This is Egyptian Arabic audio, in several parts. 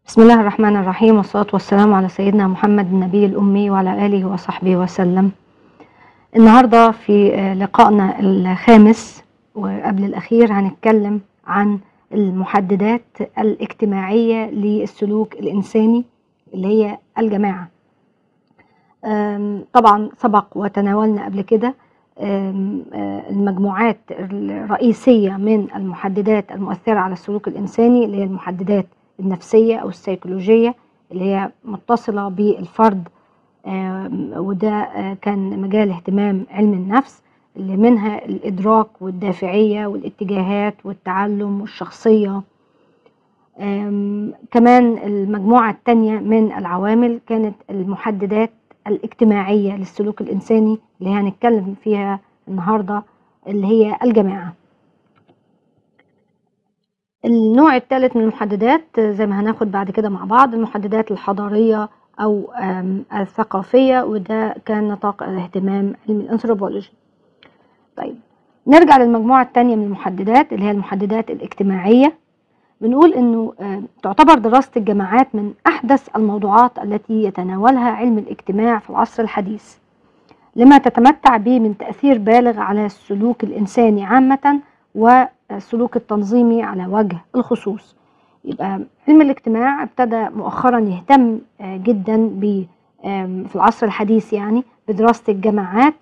بسم الله الرحمن الرحيم والصلاة والسلام على سيدنا محمد النبي الأمي وعلى آله وصحبه وسلم النهاردة في لقائنا الخامس وقبل الأخير هنتكلم عن المحددات الاجتماعية للسلوك الإنساني اللي هي الجماعة طبعا سبق وتناولنا قبل كده المجموعات الرئيسية من المحددات المؤثرة على السلوك الإنساني اللي هي المحددات النفسية أو السيكولوجية اللي هي متصلة بالفرد وده كان مجال اهتمام علم النفس اللي منها الإدراك والدافعية والاتجاهات والتعلم والشخصية كمان المجموعة التانية من العوامل كانت المحددات الاجتماعية للسلوك الإنساني اللي هنتكلم فيها النهاردة اللي هي الجماعة النوع الثالث من المحددات زي ما هناخد بعد كده مع بعض المحددات الحضارية أو الثقافية وده كان نطاق اهتمام علم الأنثروبولوجي طيب نرجع للمجموعة الثانية من المحددات اللي هي المحددات الاجتماعية بنقول انه تعتبر دراسة الجماعات من احدث الموضوعات التي يتناولها علم الاجتماع في العصر الحديث لما تتمتع به من تأثير بالغ على السلوك الإنساني عامة والسلوك التنظيمي على وجه الخصوص يبقى علم الاجتماع ابتدى مؤخرا يهتم جدا ب في العصر الحديث يعني بدراسة الجماعات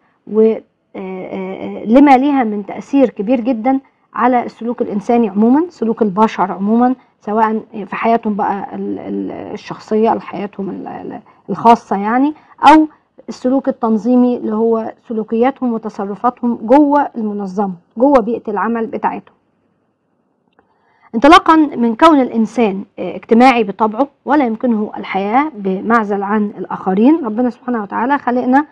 ولما ليها من تأثير كبير جدا على السلوك الإنساني عموما سلوك البشر عموما سواء في حياتهم بقى الشخصية أو حياتهم الخاصة يعني أو السلوك التنظيمي اللي هو سلوكياتهم وتصرفاتهم جوه المنظمة جوه بيئة العمل بتاعتهم انطلاقا من كون الإنسان اجتماعي بطبعه ولا يمكنه الحياة بمعزل عن الآخرين ربنا سبحانه وتعالى خلقنا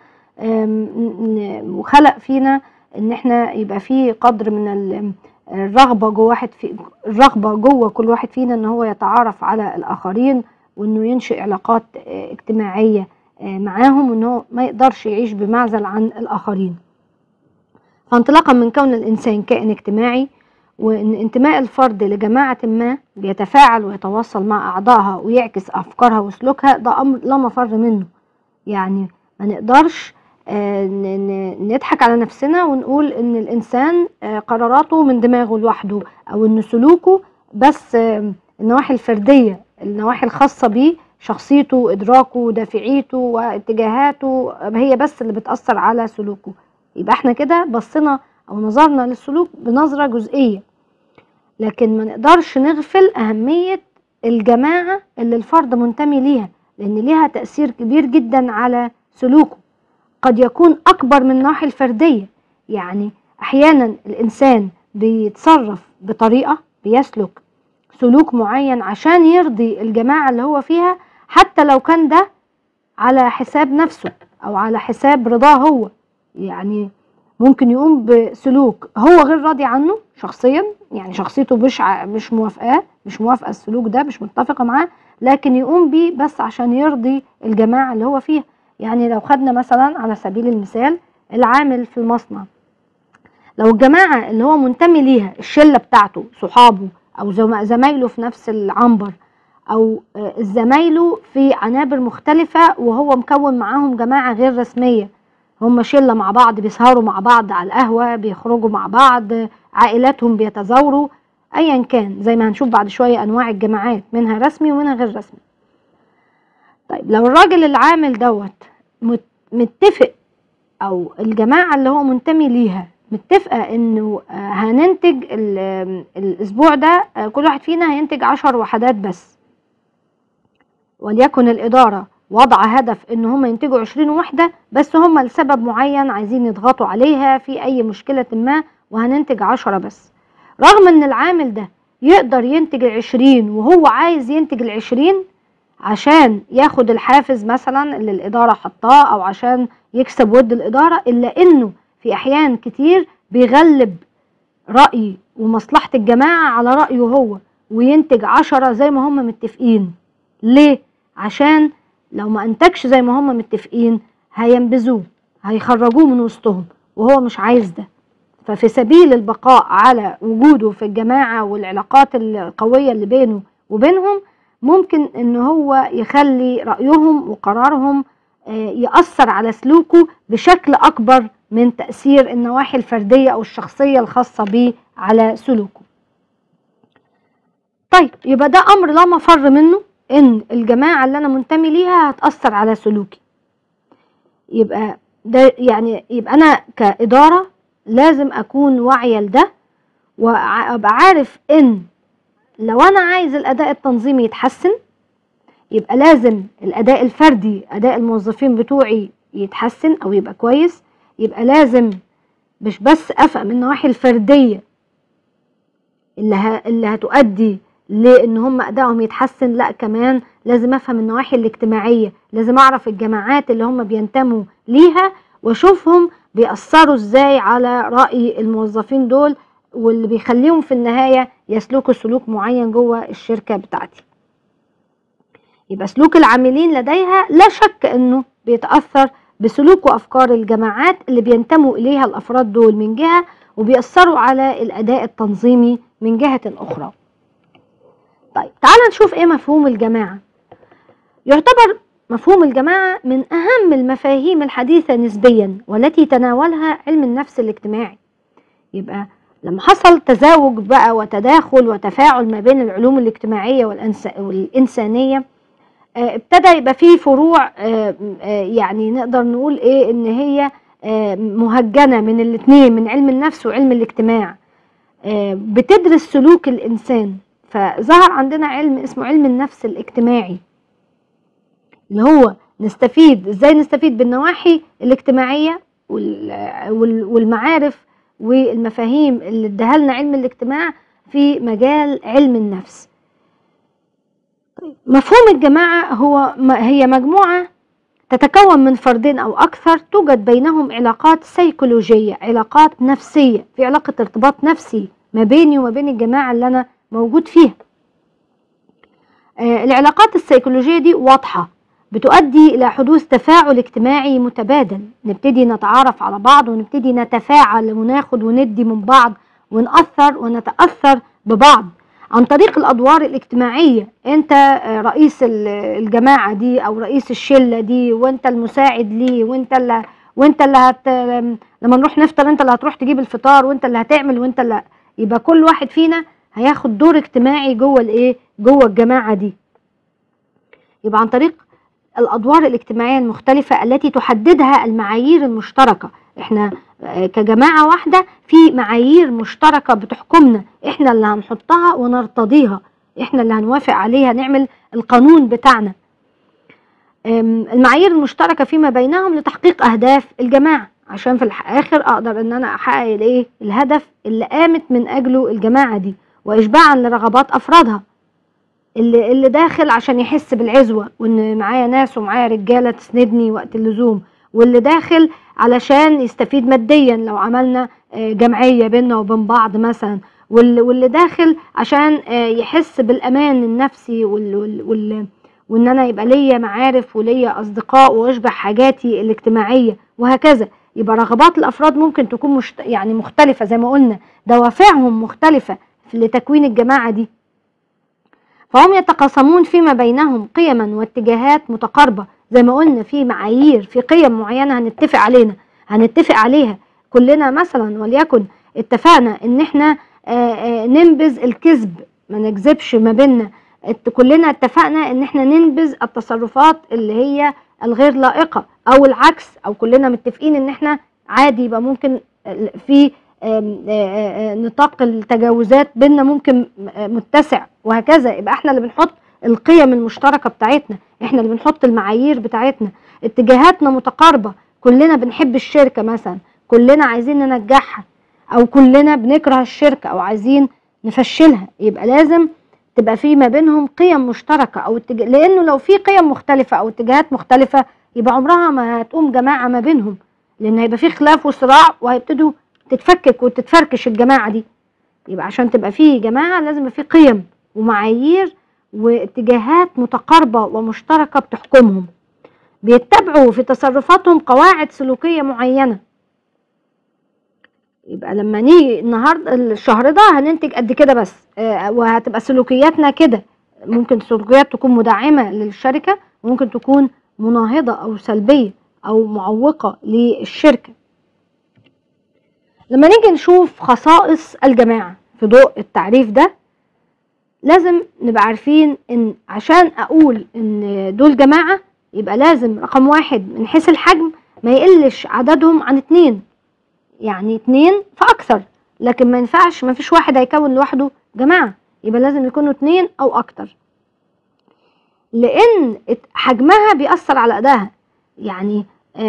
وخلق فينا ان احنا يبقى في قدر من الرغبه جوه واحد في الرغبه جوه كل واحد فينا ان هو يتعرف على الاخرين وانه ينشئ علاقات اجتماعيه معاهم وان هو ما يقدرش يعيش بمعزل عن الاخرين فانطلاقا من كون الانسان كائن اجتماعي وان انتماء الفرد لجماعه ما بيتفاعل ويتواصل مع اعضائها ويعكس افكارها وسلوكها ده امر لا مفر منه يعني ما نقدرش نضحك على نفسنا ونقول ان الانسان قراراته من دماغه لوحده او ان سلوكه بس النواحي الفرديه النواحي الخاصه بيه شخصيته ادراكه دافعيته واتجاهاته هي بس اللي بتاثر على سلوكه يبقى احنا كده بصينا او نظرنا للسلوك بنظره جزئيه لكن ما نقدرش نغفل اهميه الجماعه اللي الفرد منتمي ليها لان ليها تاثير كبير جدا على سلوكه قد يكون أكبر من النواحي الفردية يعني أحيانا الإنسان بيتصرف بطريقة بيسلك سلوك معين عشان يرضي الجماعة اللي هو فيها حتى لو كان ده على حساب نفسه أو على حساب رضاه هو يعني ممكن يقوم بسلوك هو غير راضي عنه شخصيا يعني شخصيته مش مش موافقاه مش موافقه السلوك ده مش متفقه معاه لكن يقوم بيه بس عشان يرضي الجماعه اللي هو فيها يعني لو خدنا مثلا على سبيل المثال العامل في المصنع لو الجماعة اللي هو منتمي ليها الشلة بتاعته صحابه أو زمايله في نفس العنبر أو زمايله في عنابر مختلفة وهو مكون معاهم جماعة غير رسمية هم شلة مع بعض بيسهروا مع بعض على القهوة بيخرجوا مع بعض عائلاتهم بيتزاوروا أيا كان زي ما هنشوف بعد شوية أنواع الجماعات منها رسمي ومنها غير رسمي طيب لو الراجل العامل دوت متفق او الجماعه اللي هو منتمي ليها متفقه انه هننتج الاسبوع ده كل واحد فينا هينتج عشر وحدات بس وليكن الاداره وضع هدف ان هم ينتجوا عشرين وحده بس هم لسبب معين عايزين يضغطوا عليها في اي مشكله ما وهننتج عشرة بس رغم ان العامل ده يقدر ينتج العشرين وهو عايز ينتج العشرين عشان ياخد الحافز مثلا اللي الإدارة حطاه أو عشان يكسب ود الإدارة إلا إنه في أحيان كتير بيغلب رأي ومصلحة الجماعة على رأيه هو وينتج عشرة زي ما هم متفقين ليه؟ عشان لو ما أنتجش زي ما هم متفقين هينبذوه هيخرجوه من وسطهم وهو مش عايز ده ففي سبيل البقاء على وجوده في الجماعة والعلاقات القوية اللي بينه وبينهم ممكن ان هو يخلي رأيهم وقرارهم آه، يأثر على سلوكه بشكل أكبر من تأثير النواحي الفردية أو الشخصية الخاصة به على سلوكه طيب يبقى ده أمر لا مفر منه إن الجماعة اللي أنا منتمي ليها هتأثر على سلوكي يبقى ده يعني يبقى أنا كإدارة لازم أكون واعية لده وأبقى عارف إن لو أنا عايز الأداء التنظيمي يتحسن يبقى لازم الأداء الفردي أداء الموظفين بتوعي يتحسن أو يبقى كويس يبقى لازم مش بس أفهم النواحي الفردية اللي, ه... اللي هتؤدي لان هم ادائهم يتحسن لا كمان لازم افهم النواحي الاجتماعيه لازم اعرف الجماعات اللي هم بينتموا ليها واشوفهم بيأثروا ازاي على رأي الموظفين دول واللي بيخليهم في النهاية يسلكوا سلوك معين جوه الشركة بتاعتي يبقى سلوك العاملين لديها لا شك انه بيتأثر بسلوك وافكار الجماعات اللي بينتموا اليها الافراد دول من جهة وبيأثروا على الاداء التنظيمي من جهة اخرى طيب تعال نشوف ايه مفهوم الجماعة يعتبر مفهوم الجماعة من أهم المفاهيم الحديثة نسبيا والتي تناولها علم النفس الاجتماعي يبقى لما حصل تزاوج بقى وتداخل وتفاعل ما بين العلوم الاجتماعية والإنسانية آه، ابتدى يبقى فيه فروع آه، آه، يعني نقدر نقول ايه ان هي مهجنة من الاثنين من علم النفس وعلم الاجتماع بتدرس سلوك الإنسان فظهر عندنا علم اسمه علم النفس الاجتماعي اللي هو نستفيد ازاي نستفيد بالنواحي الاجتماعيه والمعارف والمفاهيم اللي اداها لنا علم الاجتماع في مجال علم النفس طيب مفهوم الجماعه هو هي مجموعه تتكون من فردين او اكثر توجد بينهم علاقات سيكولوجيه علاقات نفسيه في علاقه ارتباط نفسي ما بيني وما بين الجماعه اللي انا موجود فيها آه العلاقات السيكولوجيه دي واضحه بتؤدي إلى حدوث تفاعل اجتماعي متبادل نبتدي نتعرف على بعض ونبتدي نتفاعل وناخد وندي من بعض ونأثر ونتأثر ببعض عن طريق الأدوار الاجتماعية أنت رئيس الجماعة دي أو رئيس الشلة دي وأنت المساعد ليه وأنت اللي وأنت اللي هت لما نروح نفطر أنت اللي هتروح تجيب الفطار وأنت اللي هتعمل وأنت اللي يبقى كل واحد فينا هياخد دور اجتماعي جوه الايه جوه الجماعة دي يبقى عن طريق الأدوار الاجتماعية المختلفة التي تحددها المعايير المشتركة احنا آه، كجماعة واحدة في معايير مشتركة بتحكمنا احنا اللي هنحطها ونرتضيها احنا اللي هنوافق عليها نعمل القانون بتاعنا المعايير المشتركة فيما بينهم لتحقيق أهداف الجماعة عشان في الآخر أقدر إن أنا أحقق الإيه الهدف اللي قامت من أجله الجماعة دي وإشباعا لرغبات أفرادها اللي اللي داخل عشان يحس بالعزوه وان معايا ناس ومعايا رجاله تسندني وقت اللزوم واللي داخل علشان يستفيد ماديا لو عملنا آه، جمعيه بيننا وبين بعض مثلا واللي داخل عشان آه، يحس بالامان النفسي وال وال وان انا يبقى ليا معارف وليا اصدقاء واشبع حاجاتي الاجتماعيه وهكذا يبقى رغبات الافراد ممكن تكون مشت... يعني مختلفه زي ما قلنا دوافعهم مختلفه لتكوين الجماعه دي فهم يتقاسمون فيما بينهم قيما واتجاهات متقاربة زي ما قلنا في معايير في قيم معينة هنتفق علينا هنتفق عليها كلنا مثلا وليكن اتفقنا ان احنا آه، آه، ننبذ الكذب ما نكذبش ما بيننا كلنا اتفقنا ان احنا ننبذ التصرفات اللي هي الغير لائقة او العكس او كلنا متفقين ان احنا عادي يبقى ممكن في نطاق التجاوزات بيننا ممكن متسع وهكذا يبقى احنا اللي بنحط القيم المشتركه بتاعتنا احنا اللي بنحط المعايير بتاعتنا اتجاهاتنا متقاربه كلنا بنحب الشركه مثلا كلنا عايزين ننجحها او كلنا بنكره الشركه او عايزين نفشلها يبقى لازم تبقى في ما بينهم قيم مشتركه او اتجاه لانه لو في قيم مختلفه او اتجاهات مختلفه يبقى عمرها ما هتقوم جماعه ما بينهم لان هيبقى في خلاف وصراع وهيبتدوا تتفكك وتتفركش الجماعه دي يبقى عشان تبقى فيه جماعه لازم يبقى فيه قيم ومعايير واتجاهات متقاربه ومشتركه بتحكمهم بيتبعوا في تصرفاتهم قواعد سلوكيه معينه يبقى لما نيجي النهارده الشهر ده هننتج قد كده بس آه وهتبقى سلوكياتنا كده ممكن السلوكيات تكون مدعمة للشركة ممكن تكون مناهضة أو سلبية أو معوقة للشركة لما نيجي نشوف خصائص الجماعة في ضوء التعريف ده لازم نبقى عارفين ان عشان اقول ان دول جماعة يبقى لازم رقم واحد من حيث الحجم ما يقلش عددهم عن اتنين يعني اتنين فاكثر لكن ما ينفعش ما فيش واحد هيكون لوحده جماعة يبقى لازم يكونوا اتنين او اكتر لان حجمها بيأثر على ادائها يعني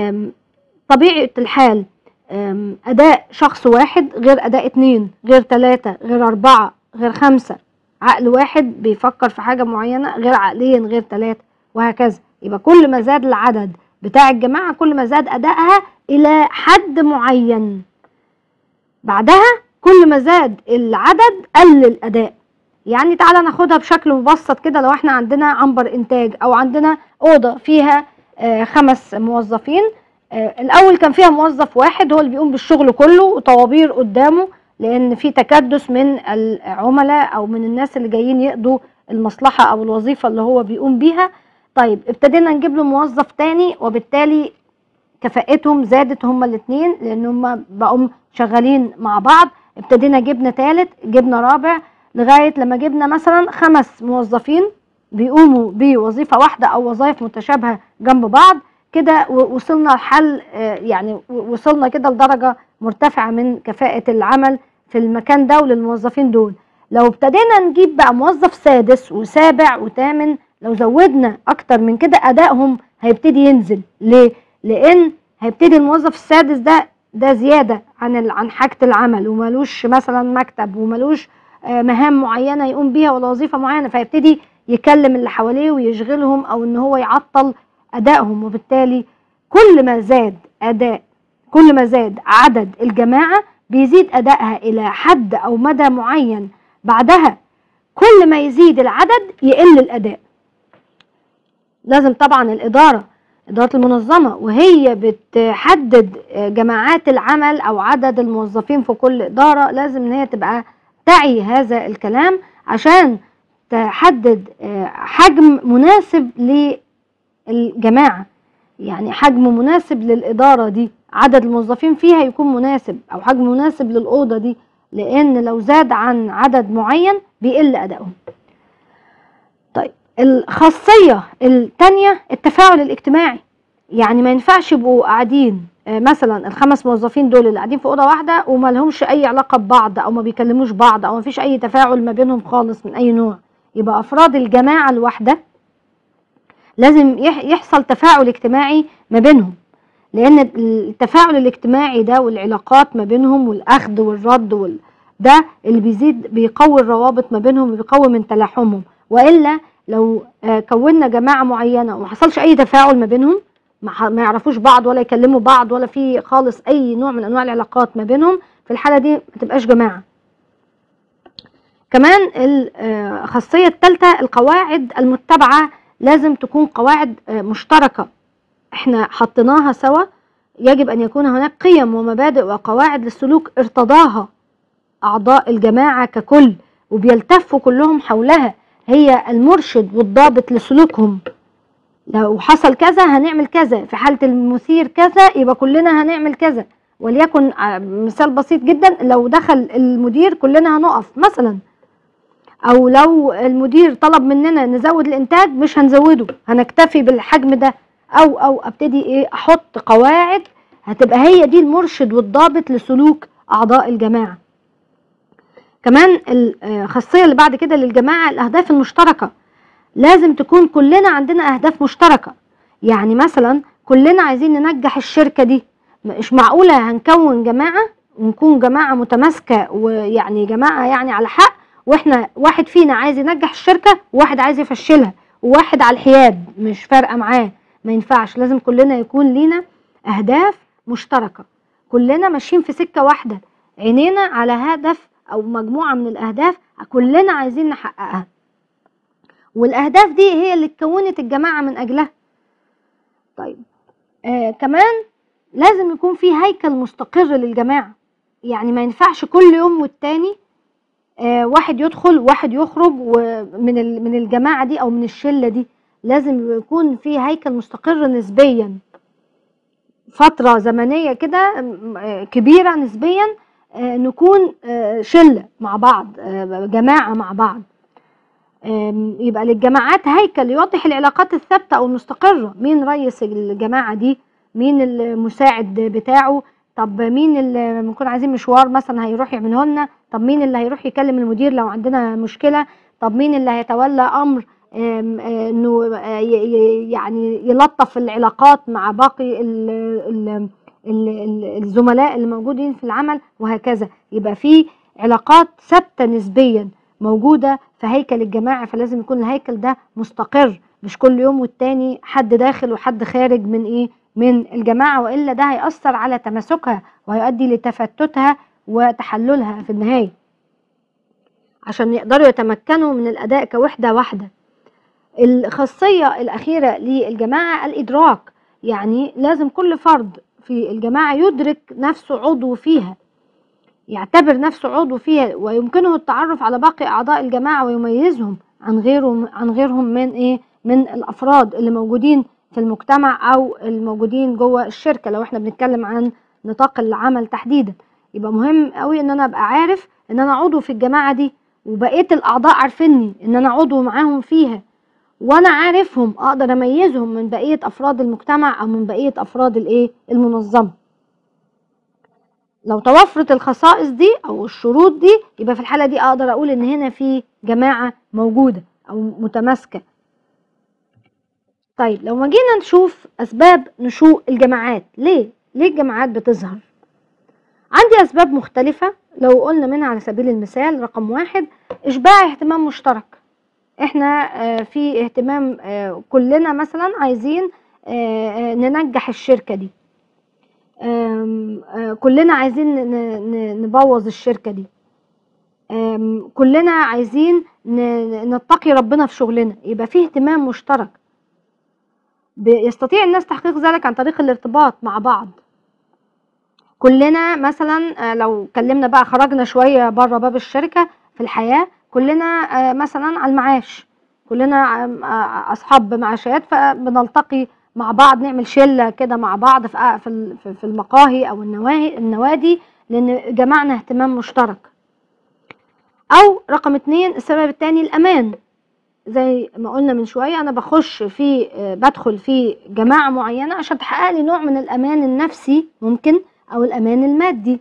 طبيعة الحال اداء شخص واحد غير اداء اتنين غير تلاتة غير اربعة غير خمسة عقل واحد بيفكر في حاجة معينة غير عقلين غير تلاتة وهكذا يبقى كل ما زاد العدد بتاع الجماعة كل ما زاد أدائها إلى حد معين بعدها كل ما زاد العدد قل الأداء يعني تعالى ناخدها بشكل مبسط كده لو احنا عندنا عنبر إنتاج أو عندنا أوضة فيها آه خمس موظفين آه الأول كان فيها موظف واحد هو اللي بيقوم بالشغل كله وطوابير قدامه لان في تكدس من العملاء او من الناس اللي جايين يقضوا المصلحه او الوظيفه اللي هو بيقوم بيها طيب ابتدينا نجيب له موظف تاني وبالتالي كفاءتهم زادت هما الاثنين لان هما بقوا شغالين مع بعض ابتدينا جبنا ثالث جبنا رابع لغايه لما جبنا مثلا خمس موظفين بيقوموا بوظيفه واحده او وظائف متشابهه جنب بعض كده وصلنا لحل يعني وصلنا كده لدرجه مرتفعه من كفاءه العمل في المكان ده وللموظفين دول لو ابتدينا نجيب بقى موظف سادس وسابع وثامن لو زودنا اكتر من كده ادائهم هيبتدي ينزل ليه لان هيبتدي الموظف السادس ده ده زياده عن عن حاجه العمل ومالوش مثلا مكتب ومالوش مهام معينه يقوم بيها ولا وظيفه معينه فيبتدي يكلم اللي حواليه ويشغلهم او ان هو يعطل ادائهم وبالتالي كل ما زاد اداء كل ما زاد عدد الجماعه بيزيد ادائها الى حد او مدى معين بعدها كل ما يزيد العدد يقل الاداء لازم طبعا الاداره اداره المنظمه وهي بتحدد جماعات العمل او عدد الموظفين في كل اداره لازم ان هي تبقى تعي هذا الكلام عشان تحدد حجم مناسب للجماعه يعني حجم مناسب للاداره دي عدد الموظفين فيها يكون مناسب او حجم مناسب للاوضه دي لان لو زاد عن عدد معين بيقل ادائهم طيب الخاصيه الثانيه التفاعل الاجتماعي يعني ما ينفعش يبقوا قاعدين مثلا الخمس موظفين دول اللي قاعدين في اوضه واحده وما لهمش اي علاقه ببعض او ما بيكلموش بعض او ما فيش اي تفاعل ما بينهم خالص من اي نوع يبقى افراد الجماعه الواحده لازم يحصل تفاعل اجتماعي ما بينهم لان التفاعل الاجتماعي ده والعلاقات ما بينهم والاخذ والرد وال... ده اللي بيزيد بيقوي الروابط ما بينهم وبيقوي من تلاحمهم والا لو كونا جماعه معينه وما حصلش اي تفاعل ما بينهم ما يعرفوش بعض ولا يكلموا بعض ولا في خالص اي نوع من انواع العلاقات ما بينهم في الحاله دي ما تبقاش جماعه كمان الخاصيه الثالثه القواعد المتبعه لازم تكون قواعد مشتركه احنا حطيناها سوا يجب ان يكون هناك قيم ومبادئ وقواعد للسلوك ارتضاها اعضاء الجماعه ككل وبيلتفوا كلهم حولها هي المرشد والضابط لسلوكهم لو حصل كذا هنعمل كذا في حاله المثير كذا يبقى كلنا هنعمل كذا وليكن مثال بسيط جدا لو دخل المدير كلنا هنقف مثلا او لو المدير طلب مننا نزود الانتاج مش هنزوده هنكتفي بالحجم ده او او ابتدي ايه احط قواعد هتبقى هي دي المرشد والضابط لسلوك اعضاء الجماعه كمان الخاصيه اللي بعد كده للجماعه الاهداف المشتركه لازم تكون كلنا عندنا اهداف مشتركه يعني مثلا كلنا عايزين ننجح الشركه دي مش معقوله هنكون جماعه ونكون جماعه متماسكه ويعني جماعه يعني على حق واحنا واحد فينا عايز ينجح الشركه وواحد عايز يفشلها وواحد على الحياد مش فارقه معاه ما ينفعش لازم كلنا يكون لينا اهداف مشتركه كلنا ماشيين في سكه واحده عينينا على هدف او مجموعه من الاهداف كلنا عايزين نحققها والاهداف دي هي اللي اتكونت الجماعه من اجلها طيب آه كمان لازم يكون في هيكل مستقر للجماعه يعني ما ينفعش كل يوم والتاني آه واحد يدخل واحد يخرج ومن من الجماعه دي او من الشله دي لازم يكون في هيكل مستقر نسبيا فتره زمنيه كده آه، كبيره نسبيا آه، نكون آه، شله مع بعض جماعه مع بعض يبقى للجماعات هيكل يوضح العلاقات الثابته او المستقره مين رئيس الجماعه دي مين المساعد بتاعه طب مين اللي بنكون عايزين مشوار مثلا هيروح يعمله لنا طب مين اللي هيروح يكلم المدير لو عندنا مشكله طب مين اللي هيتولى امر انه يعني يلطف العلاقات مع باقي الزملاء اللي موجودين في العمل وهكذا يبقى في علاقات ثابته نسبيا موجوده في هيكل الجماعه فلازم يكون الهيكل ده مستقر مش كل يوم والتاني حد داخل وحد خارج من ايه من الجماعه والا ده هيأثر على تماسكها وهيؤدي لتفتتها وتحللها في النهايه عشان يقدروا يتمكنوا من الاداء كوحده واحده الخاصيه الاخيره للجماعه الادراك يعني لازم كل فرد في الجماعه يدرك نفسه عضو فيها يعتبر نفسه عضو فيها ويمكنه التعرف على باقي اعضاء الجماعه ويميزهم عن غيرهم عن غيرهم من ايه من الافراد اللي موجودين في المجتمع او الموجودين جوه الشركه لو احنا بنتكلم عن نطاق العمل تحديدا يبقى مهم قوي ان انا ابقى عارف ان انا عضو في الجماعه دي وبقيه الاعضاء عارفيني ان انا عضو معاهم فيها وانا عارفهم اقدر اميزهم من بقيه افراد المجتمع او من بقيه افراد الايه المنظمه لو توفرت الخصائص دي او الشروط دي يبقى في الحاله دي اقدر اقول ان هنا في جماعه موجوده او متماسكه طيب لو ما جينا نشوف اسباب نشوء الجماعات ليه ليه الجماعات بتظهر عندي اسباب مختلفه لو قلنا منها على سبيل المثال رقم واحد اشباع اهتمام مشترك احنا آه، في اهتمام آه، كلنا مثلا عايزين آه، ننجح الشركه دي كلنا عايزين نبوظ الشركه دي كلنا عايزين نتقي ربنا في شغلنا يبقى في اهتمام مشترك يستطيع الناس تحقيق ذلك عن طريق الارتباط مع بعض كلنا مثلا آه، لو كلمنا بقى خرجنا شويه بره باب الشركه في الحياه كلنا آه، مثلا على المعاش كلنا آه، اصحاب معاشات فبنلتقي مع بعض نعمل شله كده مع بعض في في المقاهي او النواهي النوادي لان جمعنا اهتمام مشترك او رقم اتنين السبب التاني الامان زي ما قلنا من شويه انا بخش في بدخل في جماعه معينه عشان تحقق لي نوع من الامان النفسي ممكن او الامان المادي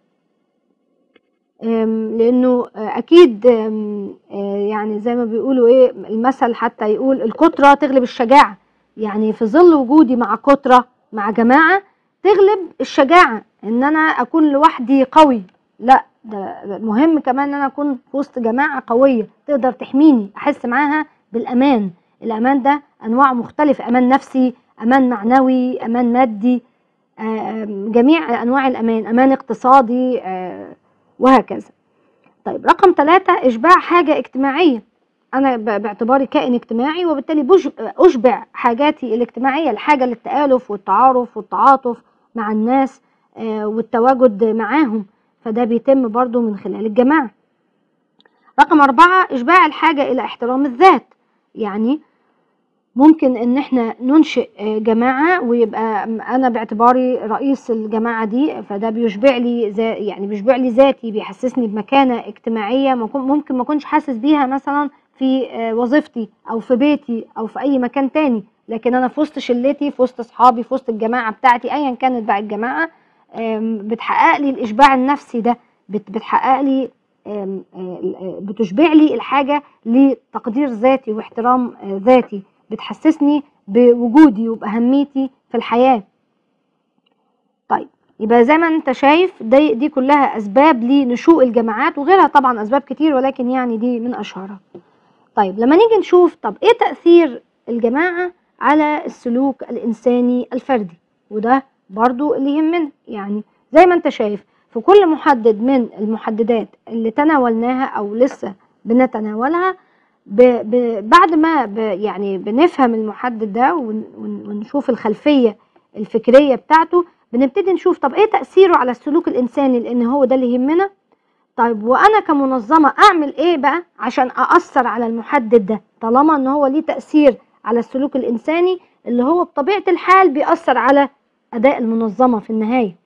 لانه اكيد يعني زي ما بيقولوا ايه المثل حتى يقول الكتره تغلب الشجاعه يعني في ظل وجودي مع كتره مع جماعه تغلب الشجاعه ان انا اكون لوحدي قوي لا ده مهم كمان ان انا اكون في وسط جماعه قويه تقدر تحميني احس معاها بالامان الامان ده انواع مختلفه امان نفسي امان معنوي امان مادي جميع انواع الامان امان اقتصادي آه، وهكذا طيب رقم ثلاثة اشباع حاجة اجتماعية انا باعتباري كائن اجتماعي وبالتالي اشبع حاجاتي الاجتماعية الحاجة للتآلف والتعارف والتعاطف مع الناس آه، والتواجد معاهم فده بيتم برضو من خلال الجماعة رقم أربعة إشباع الحاجة إلى احترام الذات يعني ممكن ان احنا ننشئ جماعه ويبقى انا باعتباري رئيس الجماعه دي فده بيشبع لي يعني بيشبع لي ذاتي بيحسسني بمكانه اجتماعيه ممكن ما اكونش حاسس بيها مثلا في وظيفتي او في بيتي او في اي مكان تاني لكن انا في وسط شلتي في وسط اصحابي في وسط الجماعه بتاعتي ايا كانت بقى الجماعه بتحقق لي الاشباع النفسي ده بتحقق لي بتشبع لي الحاجه لتقدير ذاتي واحترام ذاتي بتحسسني بوجودي وبأهميتي في الحياة طيب يبقى زي ما انت شايف دي, دي كلها أسباب لنشوء الجماعات وغيرها طبعا أسباب كتير ولكن يعني دي من أشهرها طيب لما نيجي نشوف طب ايه تأثير الجماعة على السلوك الإنساني الفردي وده برضو اللي يهمنا يعني زي ما انت شايف في كل محدد من المحددات اللي تناولناها أو لسه بنتناولها ب ب بعد ما ب يعني بنفهم المحدد ده ونشوف الخلفيه الفكريه بتاعته بنبتدي نشوف طب ايه تاثيره على السلوك الانساني لان هو ده اللي يهمنا طيب وانا كمنظمه اعمل ايه بقى عشان ااثر على المحدد ده طالما ان هو ليه تاثير على السلوك الانساني اللي هو بطبيعه الحال بيأثر على اداء المنظمه في النهايه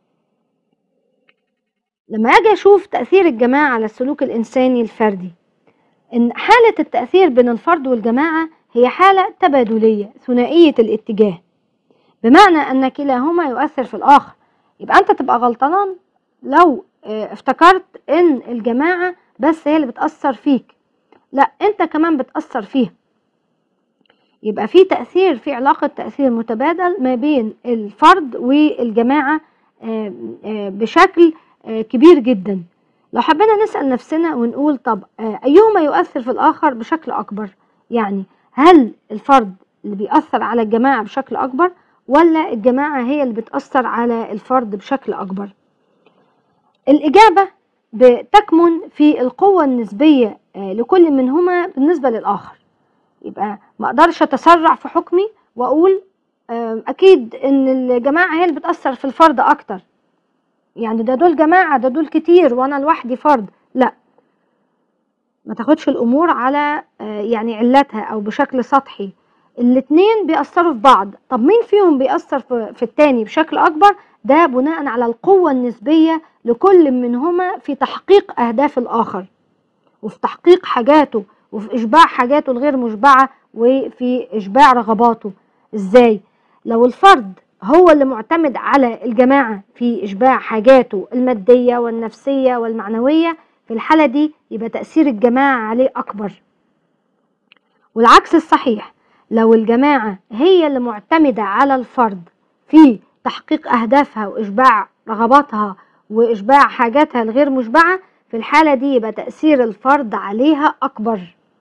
لما اجي اشوف تاثير الجماعه على السلوك الانساني الفردي ان حاله التاثير بين الفرد والجماعه هي حاله تبادليه ثنائيه الاتجاه بمعنى ان كلاهما يؤثر في الاخر يبقى انت تبقى غلطان لو افتكرت ان الجماعه بس هي اللي بتاثر فيك لا انت كمان بتاثر فيها يبقى في تاثير في علاقه تاثير متبادل ما بين الفرد والجماعه بشكل كبير جدا لو حبينا نسال نفسنا ونقول طب ايهما يؤثر في الاخر بشكل اكبر يعني هل الفرد اللي بيأثر على الجماعه بشكل اكبر ولا الجماعه هي اللي بتأثر على الفرد بشكل اكبر الإجابة بتكمن في القوة النسبية لكل منهما بالنسبة للآخر يبقى ما أقدرش أتسرع في حكمي وأقول أكيد إن الجماعة هي اللي بتأثر في الفرد أكتر يعني ده دول جماعة ده دول كتير وأنا لوحدي فرد لا ما تاخدش الأمور على يعني علتها أو بشكل سطحي الاتنين بيأثروا في بعض طب مين فيهم بيأثر في التاني بشكل أكبر ده بناء على القوة النسبية لكل منهما في تحقيق أهداف الآخر وفي تحقيق حاجاته وفي إشباع حاجاته الغير مشبعة وفي إشباع رغباته إزاي؟ لو الفرد هو اللي معتمد على الجماعة في إشباع حاجاته المادية والنفسية والمعنوية في الحالة دي يبقى تأثير الجماعة عليه أكبر والعكس الصحيح لو الجماعة هي اللي معتمدة على الفرد في تحقيق أهدافها وإشباع رغباتها وإشباع حاجاتها الغير مشبعة في الحالة دي يبقى تأثير الفرد عليها أكبر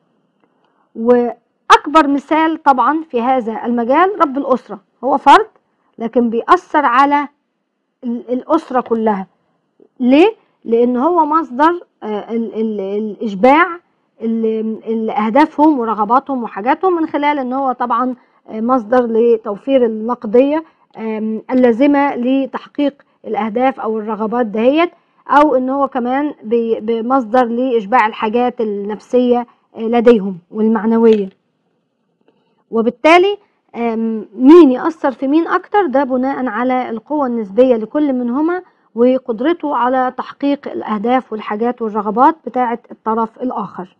وأكبر مثال طبعا في هذا المجال رب الأسرة هو فرد لكن بيأثر على الأسرة كلها ليه؟ لأن هو مصدر ال ال الإشباع أهدافهم ورغباتهم وحاجاتهم من خلال أن هو طبعا مصدر لتوفير النقدية اللازمة لتحقيق الأهداف أو الرغبات دهيت أو إن هو كمان بمصدر لإشباع الحاجات النفسية لديهم والمعنوية وبالتالي مين يأثر في مين أكتر ده بناء على القوة النسبية لكل منهما وقدرته على تحقيق الأهداف والحاجات والرغبات بتاعة الطرف الآخر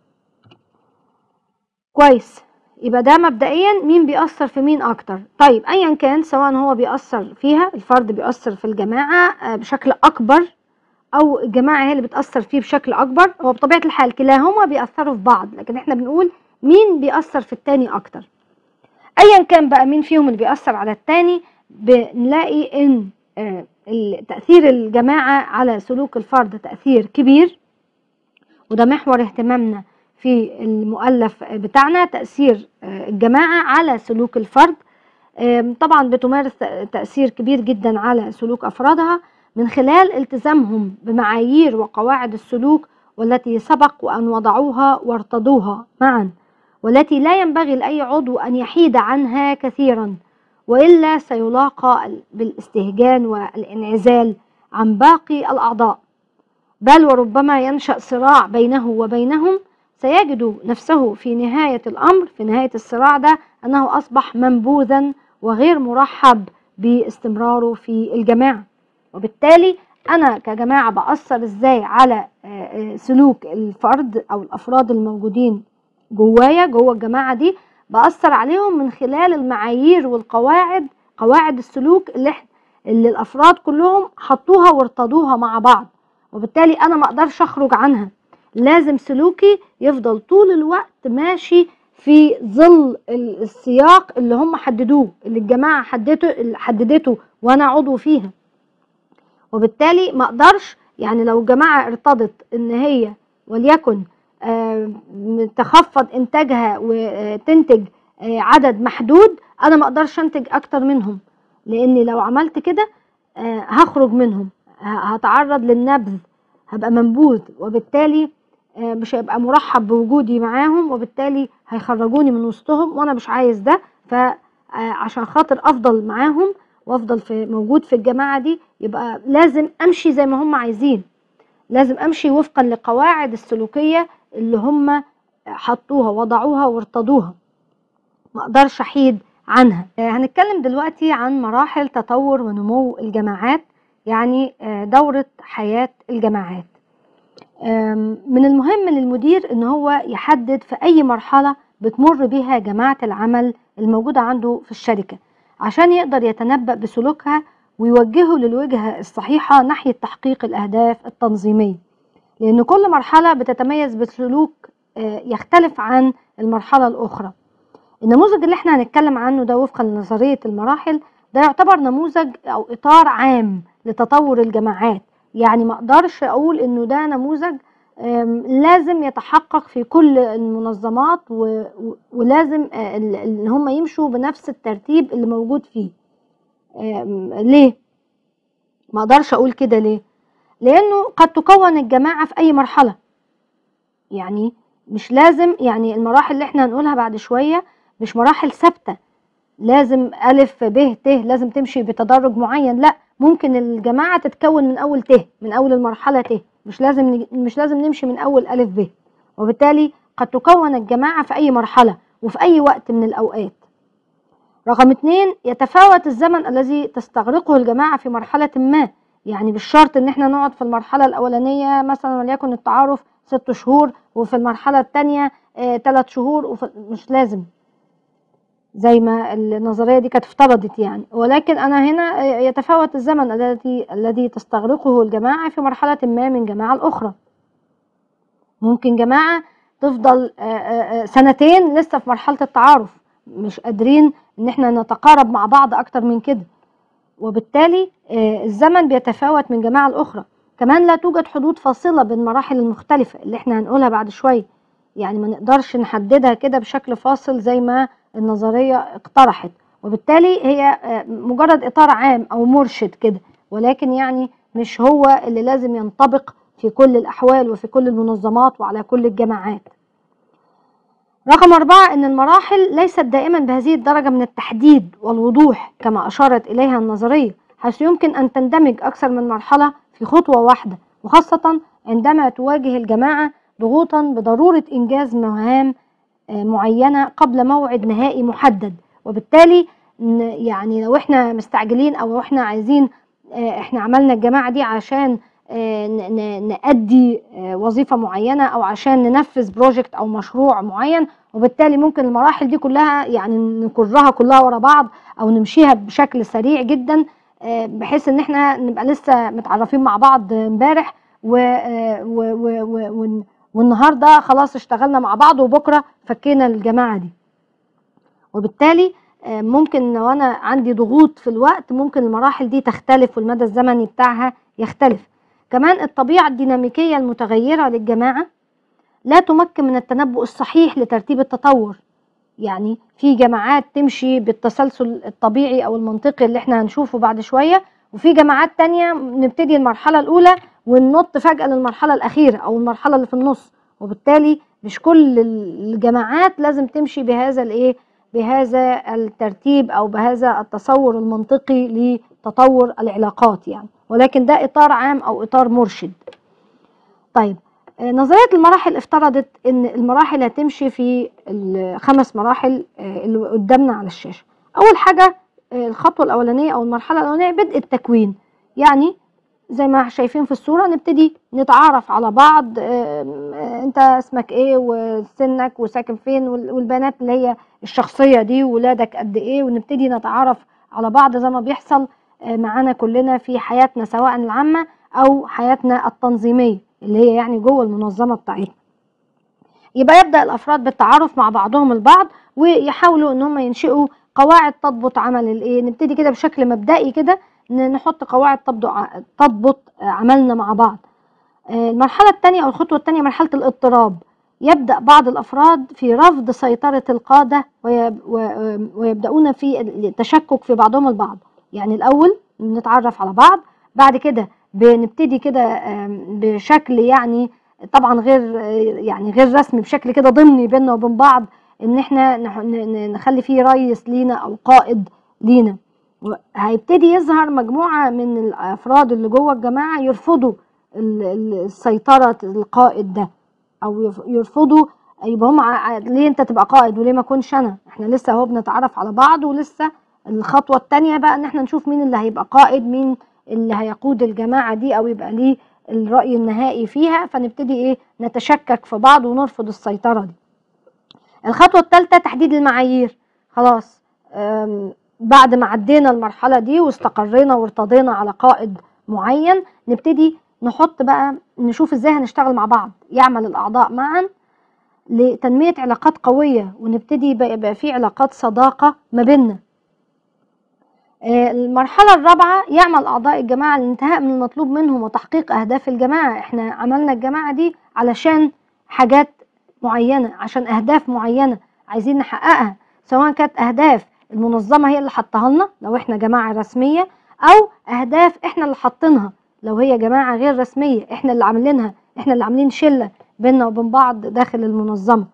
كويس يبقى ده مبدئيا مين بيأثر في مين أكتر طيب أيا كان سواء هو بيأثر فيها الفرد بيأثر في الجماعة بشكل أكبر أو الجماعة هي اللي بتأثر فيه بشكل أكبر هو بطبيعة الحال كلاهما بيأثروا في بعض لكن احنا بنقول مين بيأثر في التاني أكتر أيا كان بقى مين فيهم اللي بيأثر على التاني بنلاقي إن تأثير الجماعة على سلوك الفرد تأثير كبير وده محور اهتمامنا في المؤلف بتاعنا تأثير الجماعة على سلوك الفرد طبعا بتمارس تأثير كبير جدا على سلوك أفرادها من خلال التزامهم بمعايير وقواعد السلوك والتي سبق وأن وضعوها وارتضوها معا والتي لا ينبغي لأي عضو أن يحيد عنها كثيرا وإلا سيلاقى بالاستهجان والانعزال عن باقي الأعضاء بل وربما ينشأ صراع بينه وبينهم سيجد نفسه في نهاية الأمر في نهاية الصراع ده أنه أصبح منبوذا وغير مرحب باستمراره في الجماعة وبالتالي أنا كجماعة بأثر إزاي على سلوك الفرد أو الأفراد الموجودين جوايا جوه الجماعة دي بأثر عليهم من خلال المعايير والقواعد قواعد السلوك اللي, اللي الأفراد كلهم حطوها وارتضوها مع بعض وبالتالي أنا ما أقدرش أخرج عنها لازم سلوكي يفضل طول الوقت ماشي في ظل السياق اللي هم حددوه اللي الجماعة حددته, حددته وأنا عضو فيها وبالتالي ما أقدرش يعني لو الجماعة ارتضت إن هي وليكن تخفض إنتاجها وتنتج عدد محدود أنا ما أقدرش أنتج أكتر منهم لأني لو عملت كده هخرج منهم هتعرض للنبذ هبقى منبوذ وبالتالي مش هيبقى مرحب بوجودي معاهم وبالتالي هيخرجوني من وسطهم وانا مش عايز ده فعشان خاطر افضل معاهم وافضل في موجود في الجماعه دي يبقى لازم امشي زي ما هم عايزين لازم امشي وفقا لقواعد السلوكيه اللي هم حطوها وضعوها وارتضوها ما اقدرش احيد عنها آه، هنتكلم دلوقتي عن مراحل تطور ونمو الجماعات يعني آه، دورة حياة الجماعات آم، من المهم للمدير ان هو يحدد في اي مرحلة بتمر بها جماعة العمل الموجودة عنده في الشركة عشان يقدر يتنبأ بسلوكها ويوجهه للوجهة الصحيحة ناحية تحقيق الأهداف التنظيمية لأن كل مرحلة بتتميز بسلوك آه، يختلف عن المرحلة الأخرى النموذج اللي احنا هنتكلم عنه ده وفقا لنظرية المراحل ده يعتبر نموذج أو إطار عام لتطور الجماعات يعني ما اقدرش اقول انه ده نموذج آم، لازم يتحقق في كل المنظمات و- و- ولازم آه، ال- ان هم يمشوا بنفس الترتيب اللي موجود فيه آم، ليه ما اقدرش اقول كده ليه لانه قد تكون الجماعه في اي مرحله يعني مش لازم يعني المراحل اللي احنا هنقولها بعد شويه مش مراحل ثابته لازم الف ب ت لازم تمشي بتدرج معين لا ممكن الجماعه تتكون من اول ت من اول المرحله ت مش لازم نج- مش لازم نمشي من اول الف ب وبالتالي قد تكون الجماعه في اي مرحله وفي اي وقت من الاوقات رقم اتنين يتفاوت الزمن الذي تستغرقه الجماعة في مرحلة ما يعني بالشرط ان احنا نقعد في المرحلة الاولانية مثلا وليكن التعارف ست شهور وفي المرحلة التانية اه تلات شهور وفي مش لازم زي ما النظرية دي كانت افترضت يعني ولكن انا هنا آه، يتفاوت الزمن الذي الذي تستغرقه الجماعة في مرحلة ما من جماعة الاخرى ممكن جماعة تفضل آه، آه، آه، سنتين لسه في مرحلة التعارف مش قادرين ان احنا نتقارب مع بعض اكتر من كده وبالتالي آه، الزمن بيتفاوت من جماعة الأخرى كمان لا توجد حدود فاصلة بين المراحل المختلفة اللي احنا هنقولها بعد شوية يعني ما نقدرش نحددها كده بشكل فاصل زي ما النظرية اقترحت وبالتالي هي آه، مجرد إطار عام أو مرشد كده ولكن يعني مش هو اللي لازم ينطبق في كل الأحوال وفي كل المنظمات وعلى كل الجماعات رقم أربعة أن المراحل ليست دائما بهذه الدرجة من التحديد والوضوح كما أشارت إليها النظرية حيث يمكن أن تندمج أكثر من مرحلة في خطوة واحدة وخاصة عندما تواجه الجماعة ضغوطا بضرورة إنجاز مهام آه، معينة قبل موعد نهائي محدد وبالتالي ن- يعني لو احنا مستعجلين أو احنا عايزين آه، احنا عملنا الجماعة دي عشان آه، ن- ن- نأدي آه، وظيفة معينة أو عشان ننفذ بروجكت أو مشروع معين وبالتالي ممكن المراحل دي كلها يعني نكرها كلها ورا بعض أو نمشيها بشكل سريع جدا آه، بحيث إن احنا نبقى لسه متعرفين مع بعض امبارح و- آه، و- و- و- ون- والنهارده خلاص اشتغلنا مع بعض وبكره فكينا الجماعة دي وبالتالي آه، ممكن لو انا عندي ضغوط في الوقت ممكن المراحل دي تختلف والمدى الزمني بتاعها يختلف كمان الطبيعة الديناميكية المتغيرة للجماعة لا تمكن من التنبؤ الصحيح لترتيب التطور يعني في جماعات تمشي بالتسلسل الطبيعي او المنطقي اللي احنا هنشوفه بعد شوية وفي جماعات تانية نبتدي المرحلة الأولى وننط فجأة للمرحلة الأخيرة أو المرحلة اللي في النص وبالتالي مش كل الجماعات لازم تمشي بهذا الإيه بهذا الترتيب أو بهذا التصور المنطقي لتطور العلاقات يعني ولكن ده إطار عام أو إطار مرشد طيب آه، نظرية المراحل افترضت ان المراحل هتمشي في الخمس مراحل آه، اللي قدامنا على الشاشة اول حاجة آه، الخطوة الاولانية او المرحلة الاولانية بدء التكوين يعني زي ما شايفين في الصورة نبتدي نتعرف على بعض آم، آه، انت اسمك ايه وسنك وساكن فين وال- والبيانات اللي هي الشخصية دي وولادك قد ايه ونبتدي نتعرف على بعض زي ما بيحصل آه، معانا كلنا في حياتنا سواء العامة او حياتنا التنظيمية اللي هي يعني جوه المنظمة بتاعتنا يبقى يبدأ الأفراد بالتعارف مع بعضهم البعض ويحاولوا إن هم ينشئوا قواعد تضبط عمل الإيه نبتدي كده بشكل مبدئي كده ن- نحط قواعد تضبط ع- تضبط آه، عملنا مع بعض آه، المرحلة الثانية أو الخطوة الثانية مرحلة الاضطراب يبدأ بعض الأفراد في رفض سيطرة القادة ويب- و- ويبدأون في التشكك في بعضهم البعض يعني الأول نتعرف على بعض بعد كده بنبتدي كده آم، بشكل يعني طبعا غير يعني غير رسمي بشكل كده ضمني بيننا وبين بعض ان احنا نح- ن- ن- نخلي فيه رئيس لينا او قائد لينا و- هيبتدي يظهر مجموعة من الافراد اللي جوه الجماعة يرفضوا السيطرة القائد ده او يرفضوا يبقى هم ليه انت تبقى قائد وليه ما اكونش انا احنا لسه اهو بنتعرف على بعض ولسه الخطوة التانية بقى ان احنا نشوف مين اللي هيبقى قائد مين اللي هيقود الجماعة دي او يبقى ليه الرأي النهائي فيها فنبتدي ايه نتشكك في بعض ونرفض السيطرة دي الخطوة الثالثة تحديد المعايير خلاص بعد ما عدينا المرحلة دي واستقرينا وارتضينا على قائد معين نبتدي نحط بقى نشوف ازاي هنشتغل مع بعض يعمل الأعضاء معا لتنمية علاقات قوية ونبتدي يبقى في علاقات صداقة ما بيننا آه، المرحلة الرابعة يعمل أعضاء الجماعة الانتهاء من المطلوب منهم وتحقيق أهداف الجماعة احنا عملنا الجماعة دي علشان حاجات معينة عشان أهداف معينة عايزين نحققها سواء كانت أهداف المنظمة هي اللي حطها لنا لو احنا جماعة رسمية أو أهداف احنا اللي حاطينها لو هي جماعة غير رسمية احنا اللي عاملينها احنا اللي عاملين شلة بيننا وبين بعض داخل المنظمة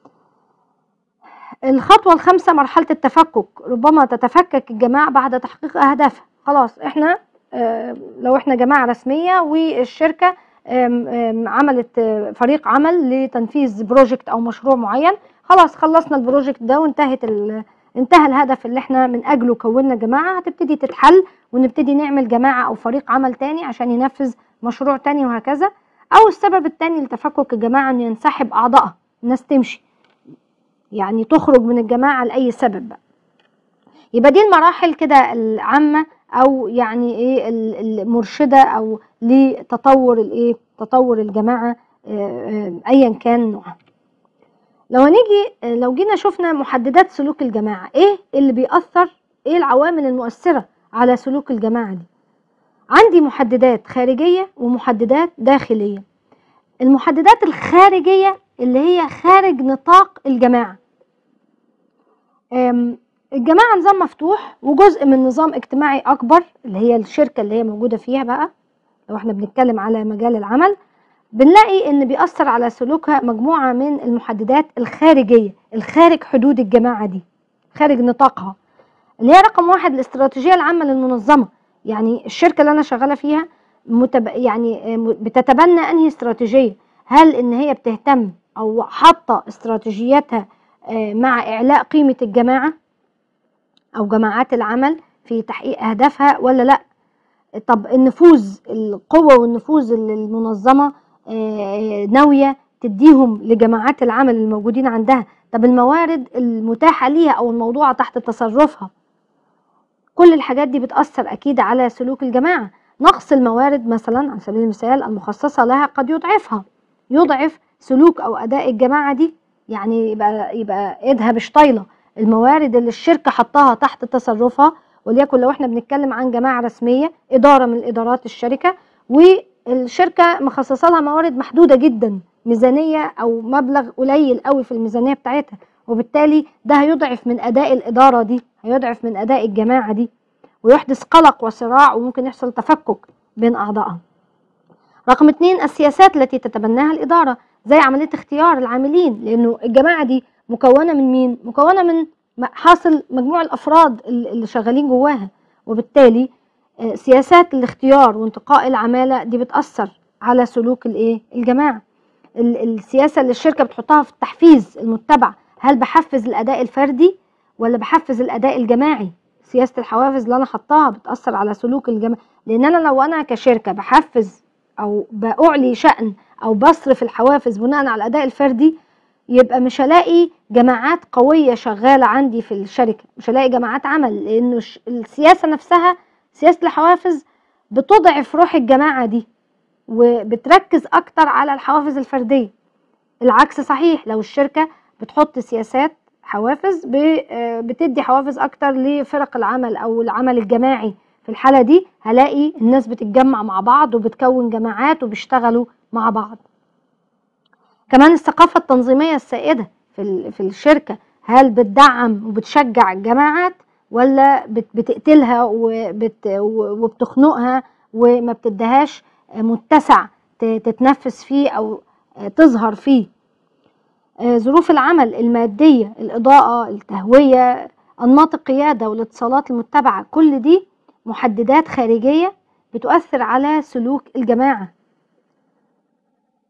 الخطوة الخامسة مرحلة التفكك ربما تتفكك الجماعة بعد تحقيق أهدافها خلاص احنا اه لو احنا جماعة رسمية والشركة عملت فريق عمل لتنفيذ بروجكت او مشروع معين خلاص خلصنا البروجكت ده وانتهت انتهى الهدف اللي احنا من اجله كونا جماعه هتبتدي تتحل ونبتدي نعمل جماعه او فريق عمل تاني عشان ينفذ مشروع تاني وهكذا او السبب التاني لتفكك الجماعه ان ينسحب اعضائها الناس تمشي يعني تخرج من الجماعه لاي سبب بقى يبقى دي المراحل كده العامه او يعني ايه المرشده او لتطور الايه تطور الجماعه ايا كان نوعها لو هنيجي لو جينا شفنا محددات سلوك الجماعه ايه اللي بيأثر ايه العوامل المؤثره على سلوك الجماعه دي عندي محددات خارجيه ومحددات داخليه المحددات الخارجيه اللي هي خارج نطاق الجماعه الجماعة نظام مفتوح وجزء من نظام اجتماعي أكبر اللي هي الشركة اللي هي موجودة فيها بقى لو احنا بنتكلم على مجال العمل بنلاقي ان بيأثر على سلوكها مجموعة من المحددات الخارجية الخارج حدود الجماعة دي خارج نطاقها اللي هي رقم واحد الاستراتيجية العامة للمنظمة يعني الشركة اللي أنا شغالة فيها متب... يعني بتتبنى أنهي استراتيجية هل إن هي بتهتم أو حاطة استراتيجياتها مع إعلاء قيمة الجماعة أو جماعات العمل في تحقيق أهدافها ولا لأ طب النفوذ القوة والنفوذ اللي المنظمة ناوية تديهم لجماعات العمل الموجودين عندها طب الموارد المتاحة ليها أو الموضوعة تحت تصرفها كل الحاجات دي بتأثر أكيد على سلوك الجماعة نقص الموارد مثلا على سبيل المثال المخصصة لها قد يضعفها يضعف سلوك أو أداء الجماعة دي يعني يبقى يبقى ايدها مش طايله الموارد اللي الشركه حطاها تحت تصرفها وليكن لو احنا بنتكلم عن جماعه رسميه اداره من ادارات الشركه والشركه مخصصه لها موارد محدوده جدا ميزانيه او مبلغ قليل قوي في الميزانيه بتاعتها وبالتالي ده هيضعف من اداء الاداره دي هيضعف من اداء الجماعه دي ويحدث قلق وصراع وممكن يحصل تفكك بين اعضائها رقم اتنين السياسات التي تتبناها الاداره زي عمليه اختيار العاملين لانه الجماعه دي مكونه من مين مكونه من حاصل مجموع الافراد اللي شغالين جواها وبالتالي سياسات الاختيار وانتقاء العماله دي بتاثر على سلوك الايه الجماعه السياسه اللي الشركه بتحطها في التحفيز المتبع هل بحفز الاداء الفردي ولا بحفز الاداء الجماعي سياسه الحوافز اللي انا حطاها بتاثر على سلوك الجماعه لان انا لو انا كشركه بحفز او باعلي شان او بصرف الحوافز بناء على الاداء الفردي يبقى مش هلاقي جماعات قويه شغاله عندي في الشركه مش هلاقي جماعات عمل لانه السياسه نفسها سياسه الحوافز بتضعف روح الجماعه دي وبتركز اكتر على الحوافز الفرديه العكس صحيح لو الشركه بتحط سياسات حوافز بتدي حوافز اكتر لفرق العمل او العمل الجماعي في الحاله دي هلاقي الناس بتتجمع مع بعض وبتكون جماعات وبيشتغلوا مع بعض كمان الثقافة التنظيمية السائدة في في الشركة هل بتدعم وبتشجع الجماعات ولا بتقتلها وبت وبتخنقها وما بتديهاش متسع تتنفس فيه أو تظهر فيه ظروف العمل المادية الإضاءة التهوية أنماط القيادة والاتصالات المتبعة كل دي محددات خارجية بتؤثر على سلوك الجماعة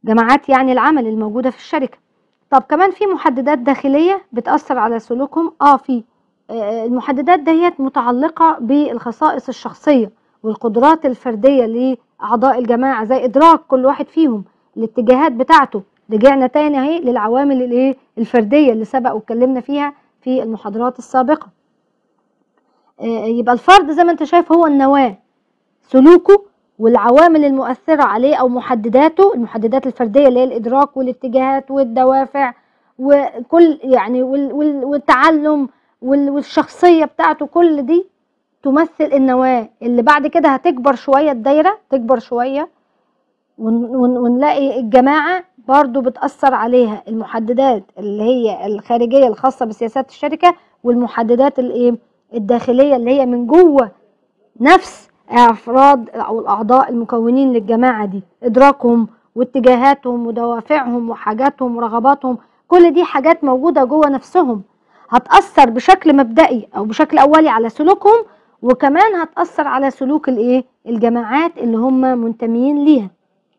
جماعات يعني العمل الموجودة في الشركة طب كمان في محددات داخلية بتأثر على سلوكهم اه في آه، المحددات ديت متعلقة بالخصائص الشخصية والقدرات الفردية لأعضاء الجماعة زي إدراك كل واحد فيهم الاتجاهات بتاعته رجعنا تاني اهي للعوامل الايه الفردية اللي سبق واتكلمنا فيها في المحاضرات السابقة آه، يبقى الفرد زي ما انت شايف هو النواة سلوكه والعوامل المؤثرة عليه أو محدداته المحددات الفردية اللي هي الإدراك والاتجاهات والدوافع وكل يعني والتعلم والشخصية بتاعته كل دي تمثل النواة اللي بعد كده هتكبر شوية الدايرة تكبر شوية ونلاقي الجماعة برضو بتأثر عليها المحددات اللي هي الخارجية الخاصة بسياسات الشركة والمحددات الايه الداخلية اللي هي من جوه نفس افراد او الاعضاء المكونين للجماعه دي ادراكهم واتجاهاتهم ودوافعهم وحاجاتهم ورغباتهم كل دي حاجات موجوده جوه نفسهم هتاثر بشكل مبدئي او بشكل اولي على سلوكهم وكمان هتاثر على سلوك الايه الجماعات اللي هم منتميين ليها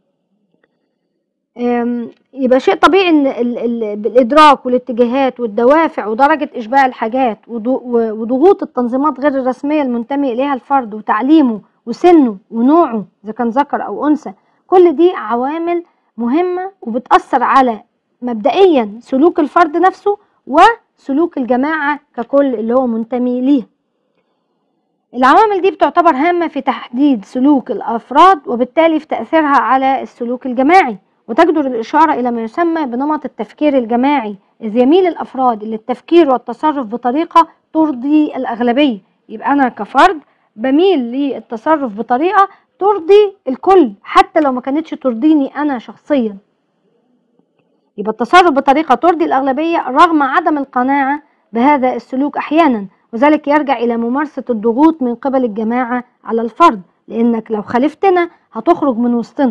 يبقى شيء طبيعي ان الادراك والاتجاهات والدوافع ودرجه اشباع الحاجات وضغوط التنظيمات غير الرسميه المنتمي اليها الفرد وتعليمه وسنه ونوعه اذا كان ذكر او انثى كل دي عوامل مهمه وبتاثر على مبدئيا سلوك الفرد نفسه وسلوك الجماعه ككل اللي هو منتمي ليها العوامل دي بتعتبر هامه في تحديد سلوك الافراد وبالتالي في تاثيرها على السلوك الجماعي وتجدر الإشارة إلى ما يسمى بنمط التفكير الجماعي إذ يميل الأفراد للتفكير والتصرف بطريقة ترضي الأغلبية يبقى أنا كفرد بميل للتصرف بطريقة ترضي الكل حتى لو ما كانتش ترضيني أنا شخصيا يبقى التصرف بطريقة ترضي الأغلبية رغم عدم القناعة بهذا السلوك أحيانا وذلك يرجع إلى ممارسة الضغوط من قبل الجماعة على الفرد لأنك لو خالفتنا هتخرج من وسطنا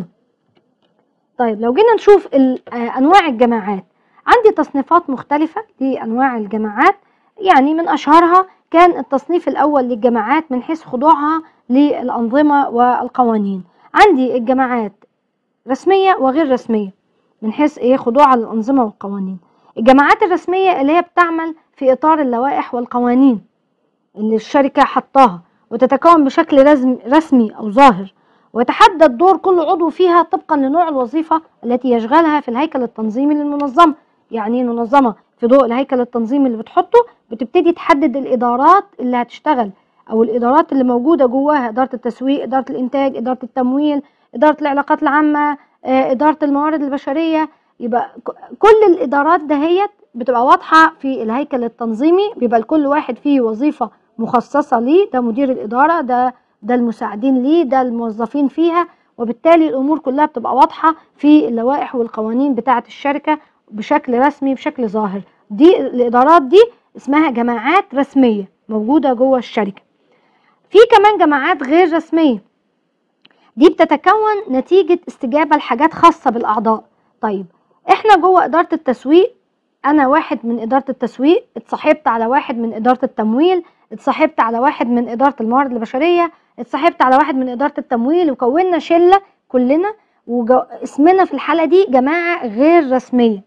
طيب لو جينا نشوف آه، انواع الجماعات عندي تصنيفات مختلفة لانواع الجماعات يعني من اشهرها كان التصنيف الاول للجماعات من حيث خضوعها للانظمة والقوانين عندي الجماعات رسمية وغير رسمية من حيث ايه خضوعها للانظمة والقوانين الجماعات الرسمية اللي هي بتعمل في اطار اللوائح والقوانين اللي الشركة حطاها وتتكون بشكل رسمي او ظاهر ويتحدد دور كل عضو فيها طبقا لنوع الوظيفة التي يشغلها في الهيكل التنظيمي للمنظمة يعني منظمة في ضوء الهيكل التنظيمي اللي بتحطه بتبتدي تحدد الإدارات اللي هتشتغل أو الإدارات اللي موجودة جواها إدارة التسويق إدارة الإنتاج إدارة التمويل إدارة العلاقات العامة آه، إدارة الموارد البشرية يبقى كل الإدارات دهيت بتبقى واضحة في الهيكل التنظيمي بيبقى لكل واحد فيه وظيفة مخصصة ليه ده مدير الإدارة ده ده المساعدين ليه ده الموظفين فيها وبالتالي الامور كلها بتبقى واضحه في اللوائح والقوانين بتاعه الشركه بشكل رسمي بشكل ظاهر دي الادارات دي اسمها جماعات رسميه موجوده جوه الشركه في كمان جماعات غير رسميه دي بتتكون نتيجه استجابه لحاجات خاصه بالاعضاء طيب احنا جوه اداره التسويق انا واحد من اداره التسويق اتصاحبت على واحد من اداره التمويل اتصاحبت على واحد من اداره الموارد البشريه اتصاحبت على واحد من اداره التمويل وكونا شله كلنا واسمنا في الحاله دي جماعه غير رسميه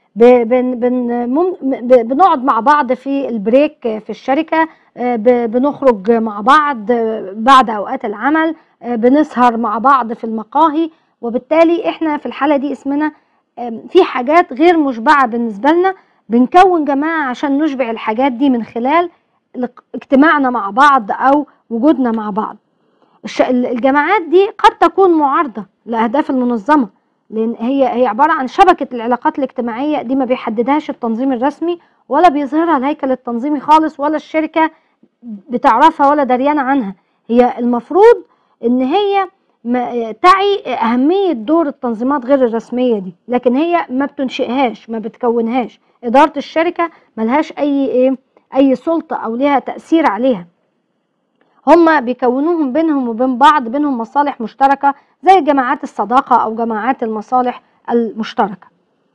بن بن بنقعد مع بعض في البريك في الشركه بنخرج مع بعض بعد اوقات العمل بنسهر مع بعض في المقاهي وبالتالي احنا في الحاله دي اسمنا في حاجات غير مشبعه بالنسبه لنا بنكون جماعه عشان نشبع الحاجات دي من خلال اجتماعنا مع بعض او وجودنا مع بعض الجماعات دي قد تكون معارضة لأهداف المنظمة لأن هي هي عبارة عن شبكة العلاقات الاجتماعية دي ما بيحددهاش التنظيم الرسمي ولا بيظهرها الهيكل التنظيمي خالص ولا الشركة بتعرفها ولا دريانة عنها هي المفروض ان هي تعي أهمية دور التنظيمات غير الرسمية دي لكن هي ما بتنشئهاش ما بتكونهاش إدارة الشركة ملهاش أي إيه أي سلطة أو ليها تأثير عليها هم بيكونوهم بينهم وبين بعض بينهم مصالح مشتركة زي جماعات الصداقة أو جماعات المصالح المشتركة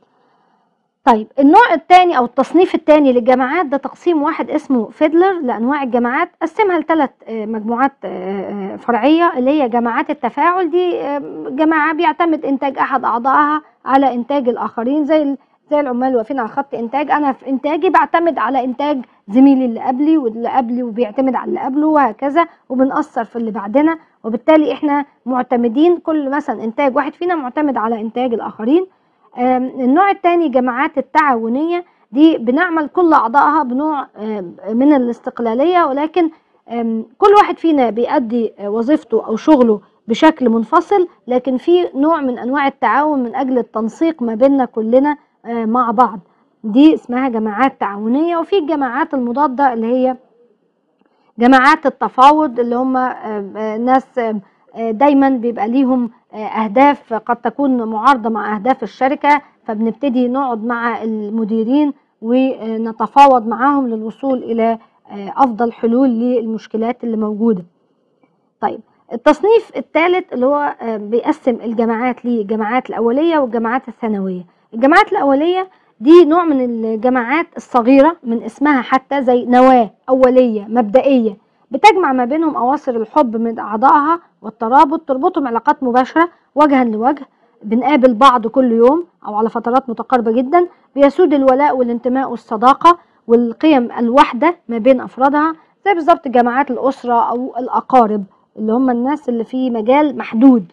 طيب النوع الثاني أو التصنيف الثاني للجماعات ده تقسيم واحد اسمه فيدلر لأنواع الجماعات قسمها لثلاث آه، مجموعات آه، آه، فرعية اللي هي جماعات التفاعل دي جماعة بيعتمد إنتاج أحد أعضائها على انتاج الاخرين زي زي العمال اللي واقفين على خط انتاج انا في انتاجي بعتمد على انتاج زميلي اللي قبلي واللي قبلي وبيعتمد على اللي قبله وهكذا وبنأثر في اللي بعدنا وبالتالي احنا معتمدين كل مثلا انتاج واحد فينا معتمد على انتاج الاخرين النوع الثاني جماعات التعاونيه دي بنعمل كل اعضائها بنوع من الاستقلاليه ولكن كل واحد فينا بيأدي وظيفته او شغله بشكل منفصل لكن في نوع من انواع التعاون من اجل التنسيق ما بيننا كلنا مع بعض دي اسمها جماعات تعاونيه وفي الجماعات المضاده اللي هي جماعات التفاوض اللي هم ناس دايما بيبقى ليهم اهداف قد تكون معارضه مع اهداف الشركه فبنبتدي نقعد مع المديرين ونتفاوض معاهم للوصول الى افضل حلول للمشكلات اللي موجوده طيب التصنيف الثالث اللي هو بيقسم الجماعات لجماعات الاوليه والجماعات الثانويه الجماعات الاوليه دي نوع من الجماعات الصغيره من اسمها حتى زي نواه اوليه مبدئيه بتجمع ما بينهم اواصر الحب من اعضائها والترابط تربطهم علاقات مباشره وجها لوجه بنقابل بعض كل يوم او على فترات متقاربه جدا بيسود الولاء والانتماء والصداقه والقيم الواحده ما بين افرادها زي بالظبط جماعات الاسره او الاقارب اللي هم الناس اللي في مجال محدود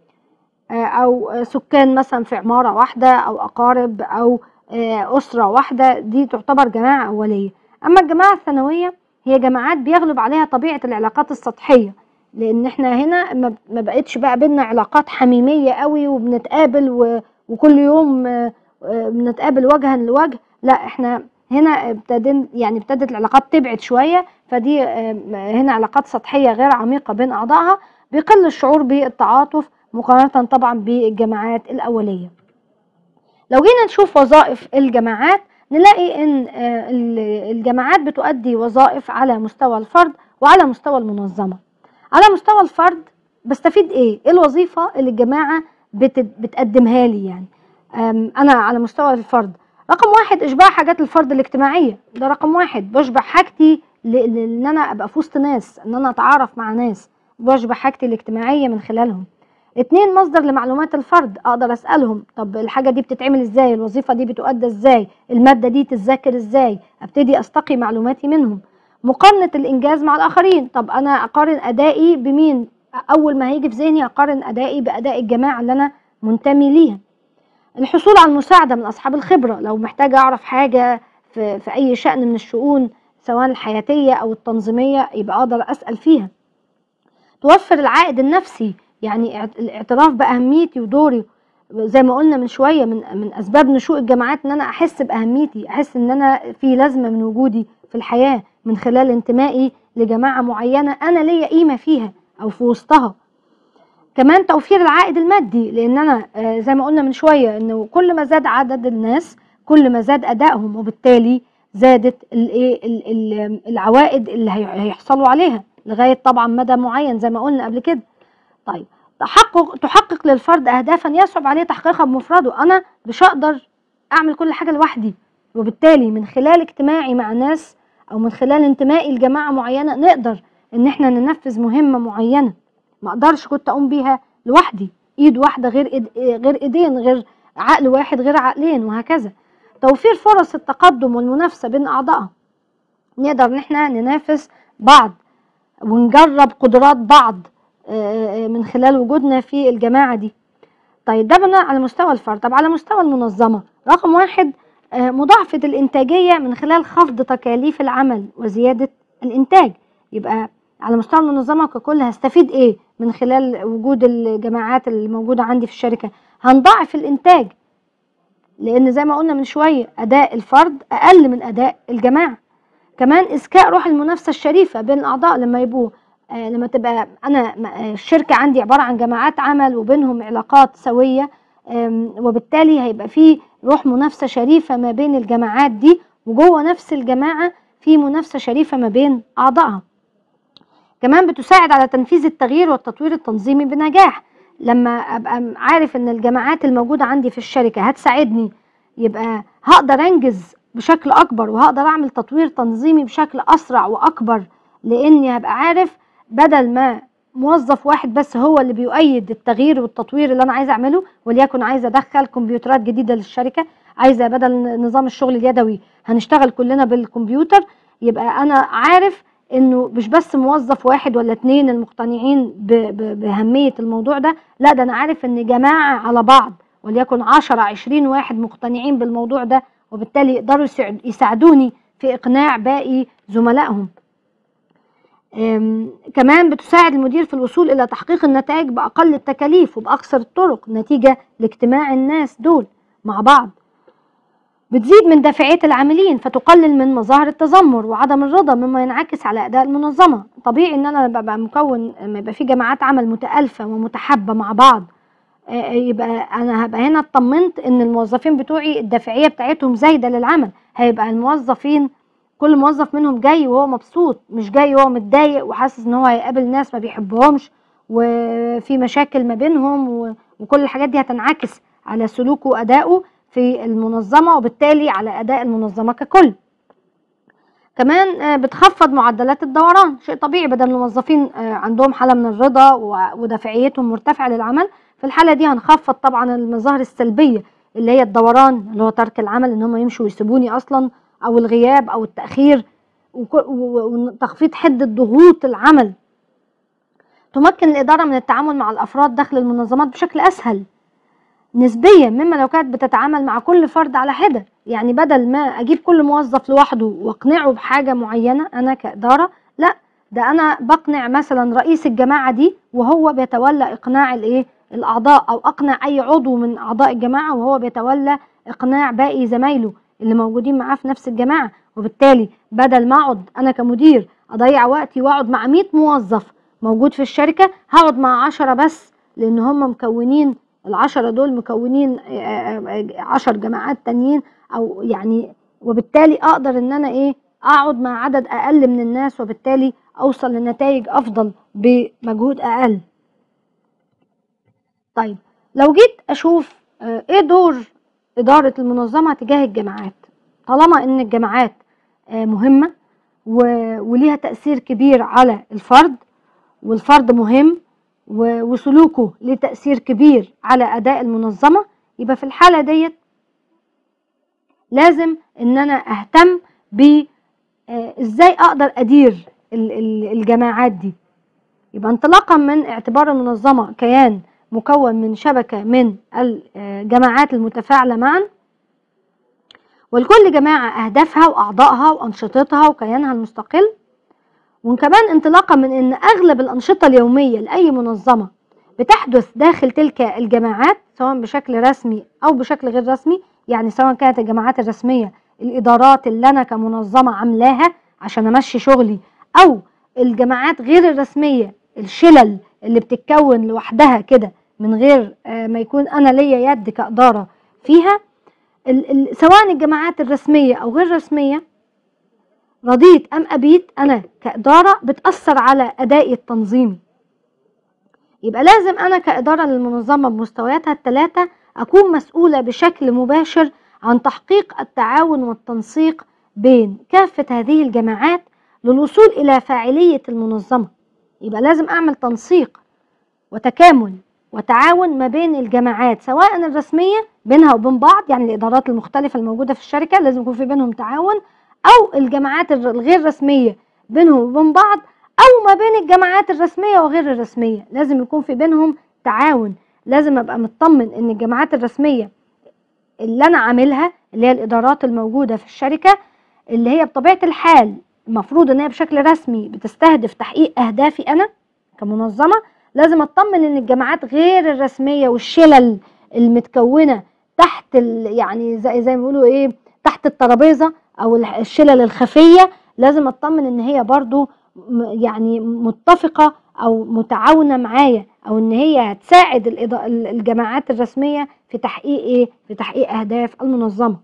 او سكان مثلا في عماره واحده او اقارب او اسره واحده دي تعتبر جماعه اوليه اما الجماعه الثانويه هي جماعات بيغلب عليها طبيعه العلاقات السطحيه لان احنا هنا ما بقتش بقى بينا علاقات حميميه قوي وبنتقابل وكل يوم بنتقابل وجها لوجه لا احنا هنا ابتدين يعني ابتدت العلاقات تبعد شويه فدي هنا علاقات سطحيه غير عميقه بين اعضائها بيقل الشعور بالتعاطف مقارنه طبعا بالجماعات الاوليه لو جينا نشوف وظائف الجماعات نلاقي ان الجماعات بتؤدي وظائف على مستوى الفرد وعلى مستوى المنظمه على مستوى الفرد بستفيد ايه ايه الوظيفه اللي الجماعه بتقدمها لي يعني انا على مستوى الفرد رقم واحد اشباع حاجات الفرد الاجتماعيه ده رقم واحد بشبع حاجتي لان انا ابقى في وسط ناس ان انا اتعرف مع ناس بشبع حاجتي الاجتماعيه من خلالهم اتنين مصدر لمعلومات الفرد اقدر اسالهم طب الحاجه دي بتتعمل ازاي الوظيفه دي بتؤدى ازاي الماده دي تتذاكر ازاي ابتدي استقي معلوماتي منهم مقارنه الانجاز مع الاخرين طب انا اقارن ادائي بمين اول ما هيجي في ذهني اقارن ادائي باداء الجماعه اللي انا منتمي ليها الحصول على المساعده من اصحاب الخبره لو محتاجه اعرف حاجه في, في اي شان من الشؤون سواء الحياتيه او التنظيميه يبقى اقدر اسال فيها توفر العائد النفسي يعني الاعتراف باهميتي ودوري زي ما قلنا من شويه من من اسباب نشوء الجامعات ان انا احس باهميتي احس ان انا في لازمه من وجودي في الحياه من خلال انتمائي لجماعه معينه انا ليا قيمه فيها او في وسطها كمان توفير العائد المادي لان انا زي ما قلنا من شويه انه كل ما زاد عدد الناس كل ما زاد ادائهم وبالتالي زادت الايه العوائد اللي هيحصلوا عليها لغايه طبعا مدى معين زي ما قلنا قبل كده طيب تحقق تحقق للفرد اهدافا يصعب عليه تحقيقها بمفرده انا مش هقدر اعمل كل حاجه لوحدي وبالتالي من خلال اجتماعي مع ناس او من خلال انتمائي لجماعه معينه نقدر ان احنا ننفذ مهمه معينه ما اقدرش كنت اقوم بيها لوحدي ايد واحده غير إيد غير ايدين غير عقل واحد غير عقلين وهكذا توفير فرص التقدم والمنافسه بين اعضائها نقدر ان احنا ننافس بعض ونجرب قدرات بعض من خلال وجودنا في الجماعه دي طيب ده بناء على مستوى الفرد طب على مستوى المنظمه رقم واحد مضاعفه الانتاجيه من خلال خفض تكاليف العمل وزياده الانتاج يبقى على مستوى المنظمه ككل هستفيد ايه من خلال وجود الجماعات اللي موجوده عندي في الشركه هنضاعف الانتاج لان زي ما قلنا من شويه اداء الفرد اقل من اداء الجماعه كمان اذكاء روح المنافسه الشريفه بين الاعضاء لما يبقوا آه لما تبقى انا الشركه عندي عباره عن جماعات عمل وبينهم علاقات سويه وبالتالي هيبقى في روح منافسه شريفه ما بين الجماعات دي وجوه نفس الجماعه في منافسه شريفه ما بين اعضائها كمان بتساعد على تنفيذ التغيير والتطوير التنظيمي بنجاح لما ابقى عارف ان الجماعات الموجوده عندي في الشركه هتساعدني يبقى هقدر انجز بشكل اكبر وهقدر اعمل تطوير تنظيمي بشكل اسرع واكبر لاني هبقى عارف بدل ما موظف واحد بس هو اللي بيؤيد التغيير والتطوير اللي انا عايزه اعمله وليكن عايزه ادخل كمبيوترات جديده للشركه عايزه بدل نظام الشغل اليدوي هنشتغل كلنا بالكمبيوتر يبقى انا عارف انه مش بس موظف واحد ولا اتنين المقتنعين باهميه الموضوع ده لا ده انا عارف ان جماعه على بعض وليكن 10 20 واحد مقتنعين بالموضوع ده وبالتالي يقدروا يساعدوني في اقناع باقي زملائهم كمان بتساعد المدير في الوصول الى تحقيق النتائج باقل التكاليف وباقصر الطرق نتيجه لاجتماع الناس دول مع بعض بتزيد من دافعية العاملين فتقلل من مظاهر التذمر وعدم الرضا مما ينعكس على أداء المنظمة طبيعي إن أنا ببقى مكون لما يبقى في جماعات عمل متألفة ومتحبة مع بعض يبقى أنا هبقى هنا اطمنت إن الموظفين بتوعي الدافعية بتاعتهم زايدة للعمل هيبقى الموظفين كل موظف منهم جاي وهو مبسوط مش جاي وهو متضايق وحاسس ان هو هيقابل ناس ما بيحبهمش وفي مشاكل ما بينهم وكل الحاجات دي هتنعكس على سلوكه وادائه في المنظمة وبالتالي على أداء المنظمة ككل كمان بتخفض معدلات الدوران شيء طبيعي بدل الموظفين عندهم حالة من الرضا ودافعيتهم مرتفعة للعمل في الحالة دي هنخفض طبعا المظاهر السلبية اللي هي الدوران اللي هو ترك العمل ان هم يمشوا ويسيبوني اصلا او الغياب او التأخير وتخفيض حدة ضغوط العمل تمكن الإدارة من التعامل مع الأفراد داخل المنظمات بشكل أسهل نسبيا مما لو كانت بتتعامل مع كل فرد على حدة يعني بدل ما أجيب كل موظف لوحده وأقنعه بحاجة معينة أنا كإدارة لا ده أنا بقنع مثلا رئيس الجماعة دي وهو بيتولى إقناع الإيه الأعضاء أو أقنع أي عضو من أعضاء الجماعة وهو بيتولى إقناع باقي زمايله اللي موجودين معاه في نفس الجماعة وبالتالي بدل ما أقعد أنا كمدير أضيع وقتي وأقعد مع 100 موظف موجود في الشركة هقعد مع 10 بس لأن هم مكونين العشرة دول مكونين عشر جماعات تانيين أو يعني وبالتالي أقدر إن أنا إيه أقعد مع عدد أقل من الناس وبالتالي أوصل لنتائج أفضل بمجهود أقل طيب لو جيت أشوف إيه دور إدارة المنظمة تجاه الجماعات طالما إن الجماعات مهمة وليها تأثير كبير على الفرد والفرد مهم وسلوكه ليه تأثير كبير على أداء المنظمة يبقى في الحالة ديت لازم إن أنا أهتم ب إزاي أقدر أدير الجماعات دي يبقى انطلاقا من اعتبار المنظمة كيان مكون من شبكة من الجماعات المتفاعلة معا ولكل جماعة أهدافها وأعضائها وأنشطتها وكيانها المستقل وكمان انطلاقا من ان اغلب الانشطه اليوميه لاي منظمه بتحدث داخل تلك الجماعات سواء بشكل رسمي او بشكل غير رسمي يعني سواء كانت الجماعات الرسميه الادارات اللي انا كمنظمه عاملاها عشان امشي شغلي او الجماعات غير الرسميه الشلل اللي بتتكون لوحدها كده من غير ما يكون انا ليا يد كاداره فيها سواء الجماعات الرسميه او غير رسميه رضيت أم أبيت أنا كإدارة بتأثر على أدائي التنظيمي يبقى لازم أنا كإدارة للمنظمة بمستوياتها الثلاثة أكون مسؤولة بشكل مباشر عن تحقيق التعاون والتنسيق بين كافة هذه الجماعات للوصول إلى فاعلية المنظمة يبقى لازم أعمل تنسيق وتكامل وتعاون ما بين الجماعات سواء الرسمية بينها وبين بعض يعني الإدارات المختلفة الموجودة في الشركة لازم يكون في بينهم تعاون او الجماعات الغير رسميه بينهم وبين بعض او ما بين الجماعات الرسميه وغير الرسميه لازم يكون في بينهم تعاون لازم ابقى مطمن ان الجماعات الرسميه اللي انا عاملها اللي هي الادارات الموجوده في الشركه اللي هي بطبيعه الحال المفروض ان هي بشكل رسمي بتستهدف تحقيق اهدافي انا كمنظمه لازم اطمن ان الجماعات غير الرسميه والشلل المتكونه تحت يعني زي زي ما بيقولوا ايه تحت الترابيزه او الشلل الخفيه لازم اطمن ان هي برضو يعني متفقه او متعاونه معايا او ان هي هتساعد الجماعات الرسميه في تحقيق ايه في تحقيق اهداف المنظمه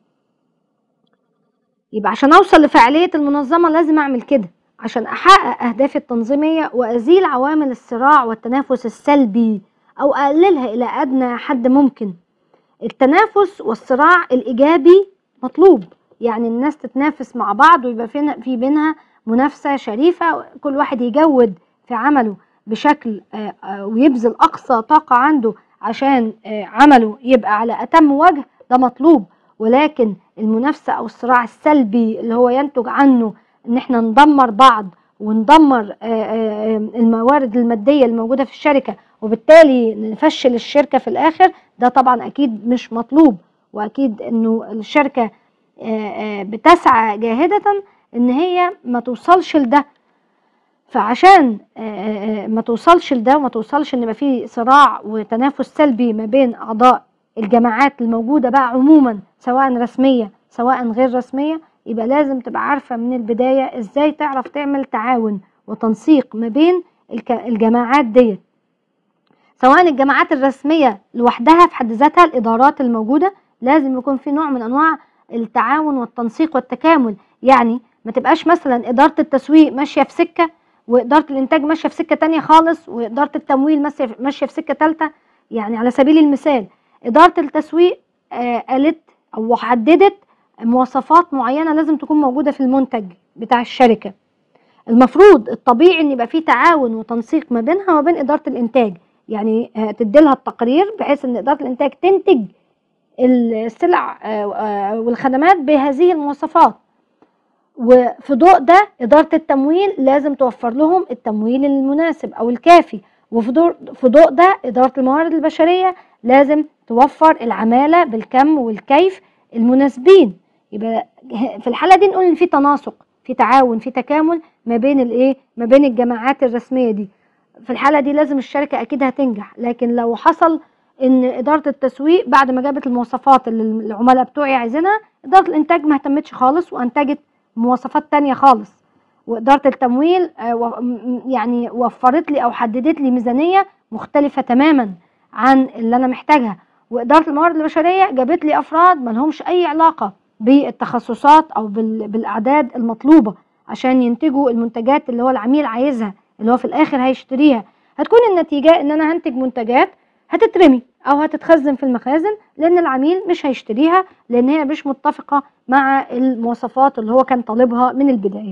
يبقى عشان اوصل لفعاليه المنظمه لازم اعمل كده عشان احقق اهدافي التنظيميه وازيل عوامل الصراع والتنافس السلبي او اقللها الى ادنى حد ممكن التنافس والصراع الايجابي مطلوب يعني الناس تتنافس مع بعض ويبقى في في بينها منافسه شريفه كل واحد يجود في عمله بشكل آه، آه، ويبذل اقصى طاقه عنده عشان آه، عمله يبقى على اتم وجه ده مطلوب ولكن المنافسه او الصراع السلبي اللي هو ينتج عنه ان احنا ندمر بعض وندمر آه، آه، الموارد الماديه الموجوده في الشركه وبالتالي نفشل الشركه في الاخر ده طبعا اكيد مش مطلوب واكيد انه الشركه آه، آه، بتسعى جاهده ان هي ما توصلش لده فعشان آه، آه، ما توصلش لده وما توصلش ان يبقى في صراع وتنافس سلبي ما بين اعضاء الجماعات الموجوده بقى عموما سواء رسميه سواء غير رسميه يبقى لازم تبقى عارفه من البدايه ازاي تعرف تعمل تعاون وتنسيق ما بين الك- الجماعات ديت سواء الجماعات الرسميه لوحدها في حد ذاتها الادارات الموجوده لازم يكون في نوع من انواع التعاون والتنسيق والتكامل يعني ما تبقاش مثلا اداره التسويق ماشيه في سكه واداره الانتاج ماشيه في سكه تانية خالص واداره التمويل ماشيه ماشيه في سكه ثالثه يعني على سبيل المثال اداره التسويق آه قالت او حددت مواصفات معينه لازم تكون موجوده في المنتج بتاع الشركه المفروض الطبيعي ان يبقى في تعاون وتنسيق ما بينها وما بين اداره الانتاج يعني آه، تدي لها التقرير بحيث ان اداره الانتاج تنتج السلع آه، آه، والخدمات بهذه المواصفات وفي ضوء ده إدارة التمويل لازم توفر لهم التمويل المناسب أو الكافي وفي ضوء في ضوء ده إدارة الموارد البشرية لازم توفر العمالة بالكم والكيف المناسبين يبقى في الحالة دي نقول إن في تناسق في تعاون في تكامل ما بين الإيه ما بين الجماعات الرسمية دي في الحالة دي لازم الشركة أكيد هتنجح لكن لو حصل إن إدارة التسويق بعد ما جابت المواصفات اللي العملاء بتوعي عايزينها إدارة الإنتاج ما اهتمتش خالص وأنتجت مواصفات تانية خالص وإدارة التمويل آه، و- م- يعني وفرت لي أو حددت لي ميزانية مختلفة تماما عن اللي أنا محتاجها وإدارة الموارد البشرية جابت لي أفراد ملهمش أي علاقة بالتخصصات أو بال- بالأعداد المطلوبة عشان ينتجوا المنتجات اللي هو العميل عايزها اللي هو في الآخر هيشتريها هتكون النتيجة إن أنا هنتج منتجات هتترمي أو هتتخزن في المخازن لأن العميل مش هيشتريها لأن هي مش متفقة مع المواصفات اللي هو كان طالبها من البداية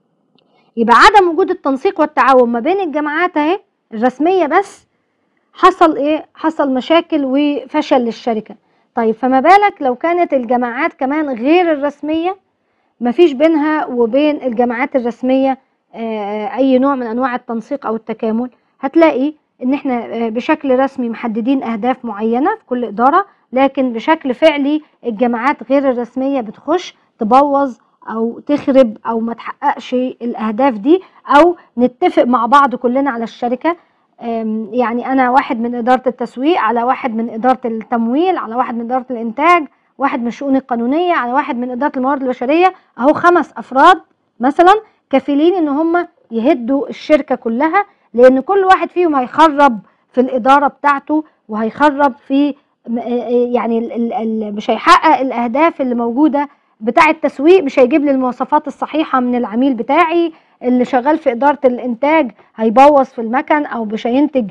يبقى عدم وجود التنسيق والتعاون ما بين الجماعات اهي الرسمية بس حصل ايه حصل مشاكل وفشل للشركة طيب فما بالك لو كانت الجماعات كمان غير الرسمية مفيش بينها وبين الجماعات الرسمية آه، اي نوع من انواع التنسيق او التكامل هتلاقي ان احنا آه، بشكل رسمي محددين اهداف معينة في كل ادارة لكن بشكل فعلي الجماعات غير الرسمية بتخش تبوظ او تخرب او ما تحققش الاهداف دي او نتفق مع بعض كلنا على الشركة أم، يعني انا واحد من ادارة التسويق على واحد من ادارة التمويل على واحد من ادارة الانتاج واحد من الشؤون القانونية على واحد من ادارة الموارد البشرية اهو خمس افراد مثلا كفيلين ان هم يهدوا الشركة كلها لان كل واحد فيهم هيخرب في الادارة بتاعته وهيخرب في م- يعني ال- ال- ال- مش هيحقق الاهداف اللي موجوده بتاع التسويق مش هيجيب لي المواصفات الصحيحه من العميل بتاعي اللي شغال في اداره الانتاج هيبوظ في المكن او مش هينتج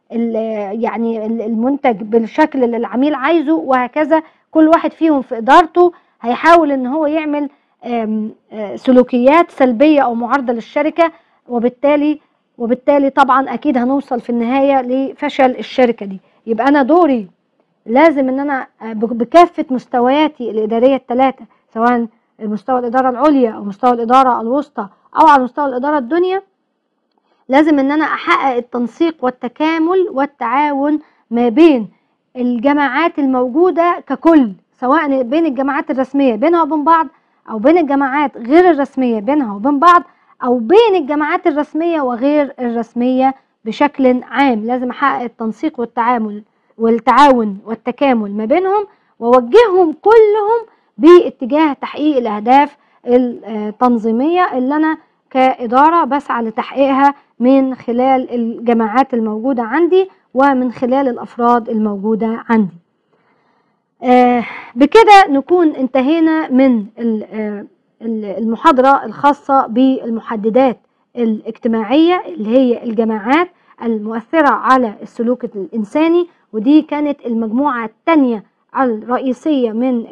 ال- يعني ال- المنتج بالشكل اللي العميل عايزه وهكذا كل واحد فيهم في ادارته هيحاول ان هو يعمل آم، آه، سلوكيات سلبيه او معارضه للشركه وبالتالي وبالتالي طبعا اكيد هنوصل في النهايه لفشل الشركه دي يبقى انا دوري لازم ان انا ب- بكافه مستوياتي الاداريه الثلاثه سواء مستوى الاداره العليا او مستوى الاداره الوسطى او على مستوى الاداره الدنيا لازم ان انا احقق التنسيق والتكامل والتعاون ما بين الجماعات الموجوده ككل سواء بين الجماعات الرسميه بينها وبين بعض او بين الجماعات غير الرسميه بينها وبين بعض او بين الجماعات الرسميه وغير الرسميه بشكل عام لازم احقق التنسيق والتعامل والتعاون والتكامل ما بينهم واوجههم كلهم باتجاه تحقيق الاهداف التنظيميه اللي انا كاداره بسعى لتحقيقها من خلال الجماعات الموجوده عندي ومن خلال الافراد الموجوده عندي. آه بكده نكون انتهينا من ال- آه ال- المحاضره الخاصه بالمحددات الاجتماعيه اللي هي الجماعات المؤثره على السلوك الانساني ودي كانت المجموعه الثانيه الرئيسيه من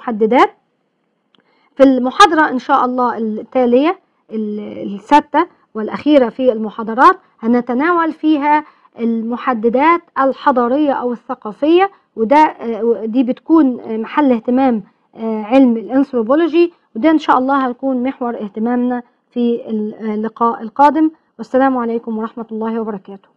المحددات في المحاضرة إن شاء الله التالية ال- السادسة والأخيرة في المحاضرات هنتناول فيها المحددات الحضارية أو الثقافية وده آه، دي بتكون محل اهتمام آه، علم الانثروبولوجي وده إن شاء الله هيكون محور اهتمامنا في اللقاء القادم والسلام عليكم ورحمة الله وبركاته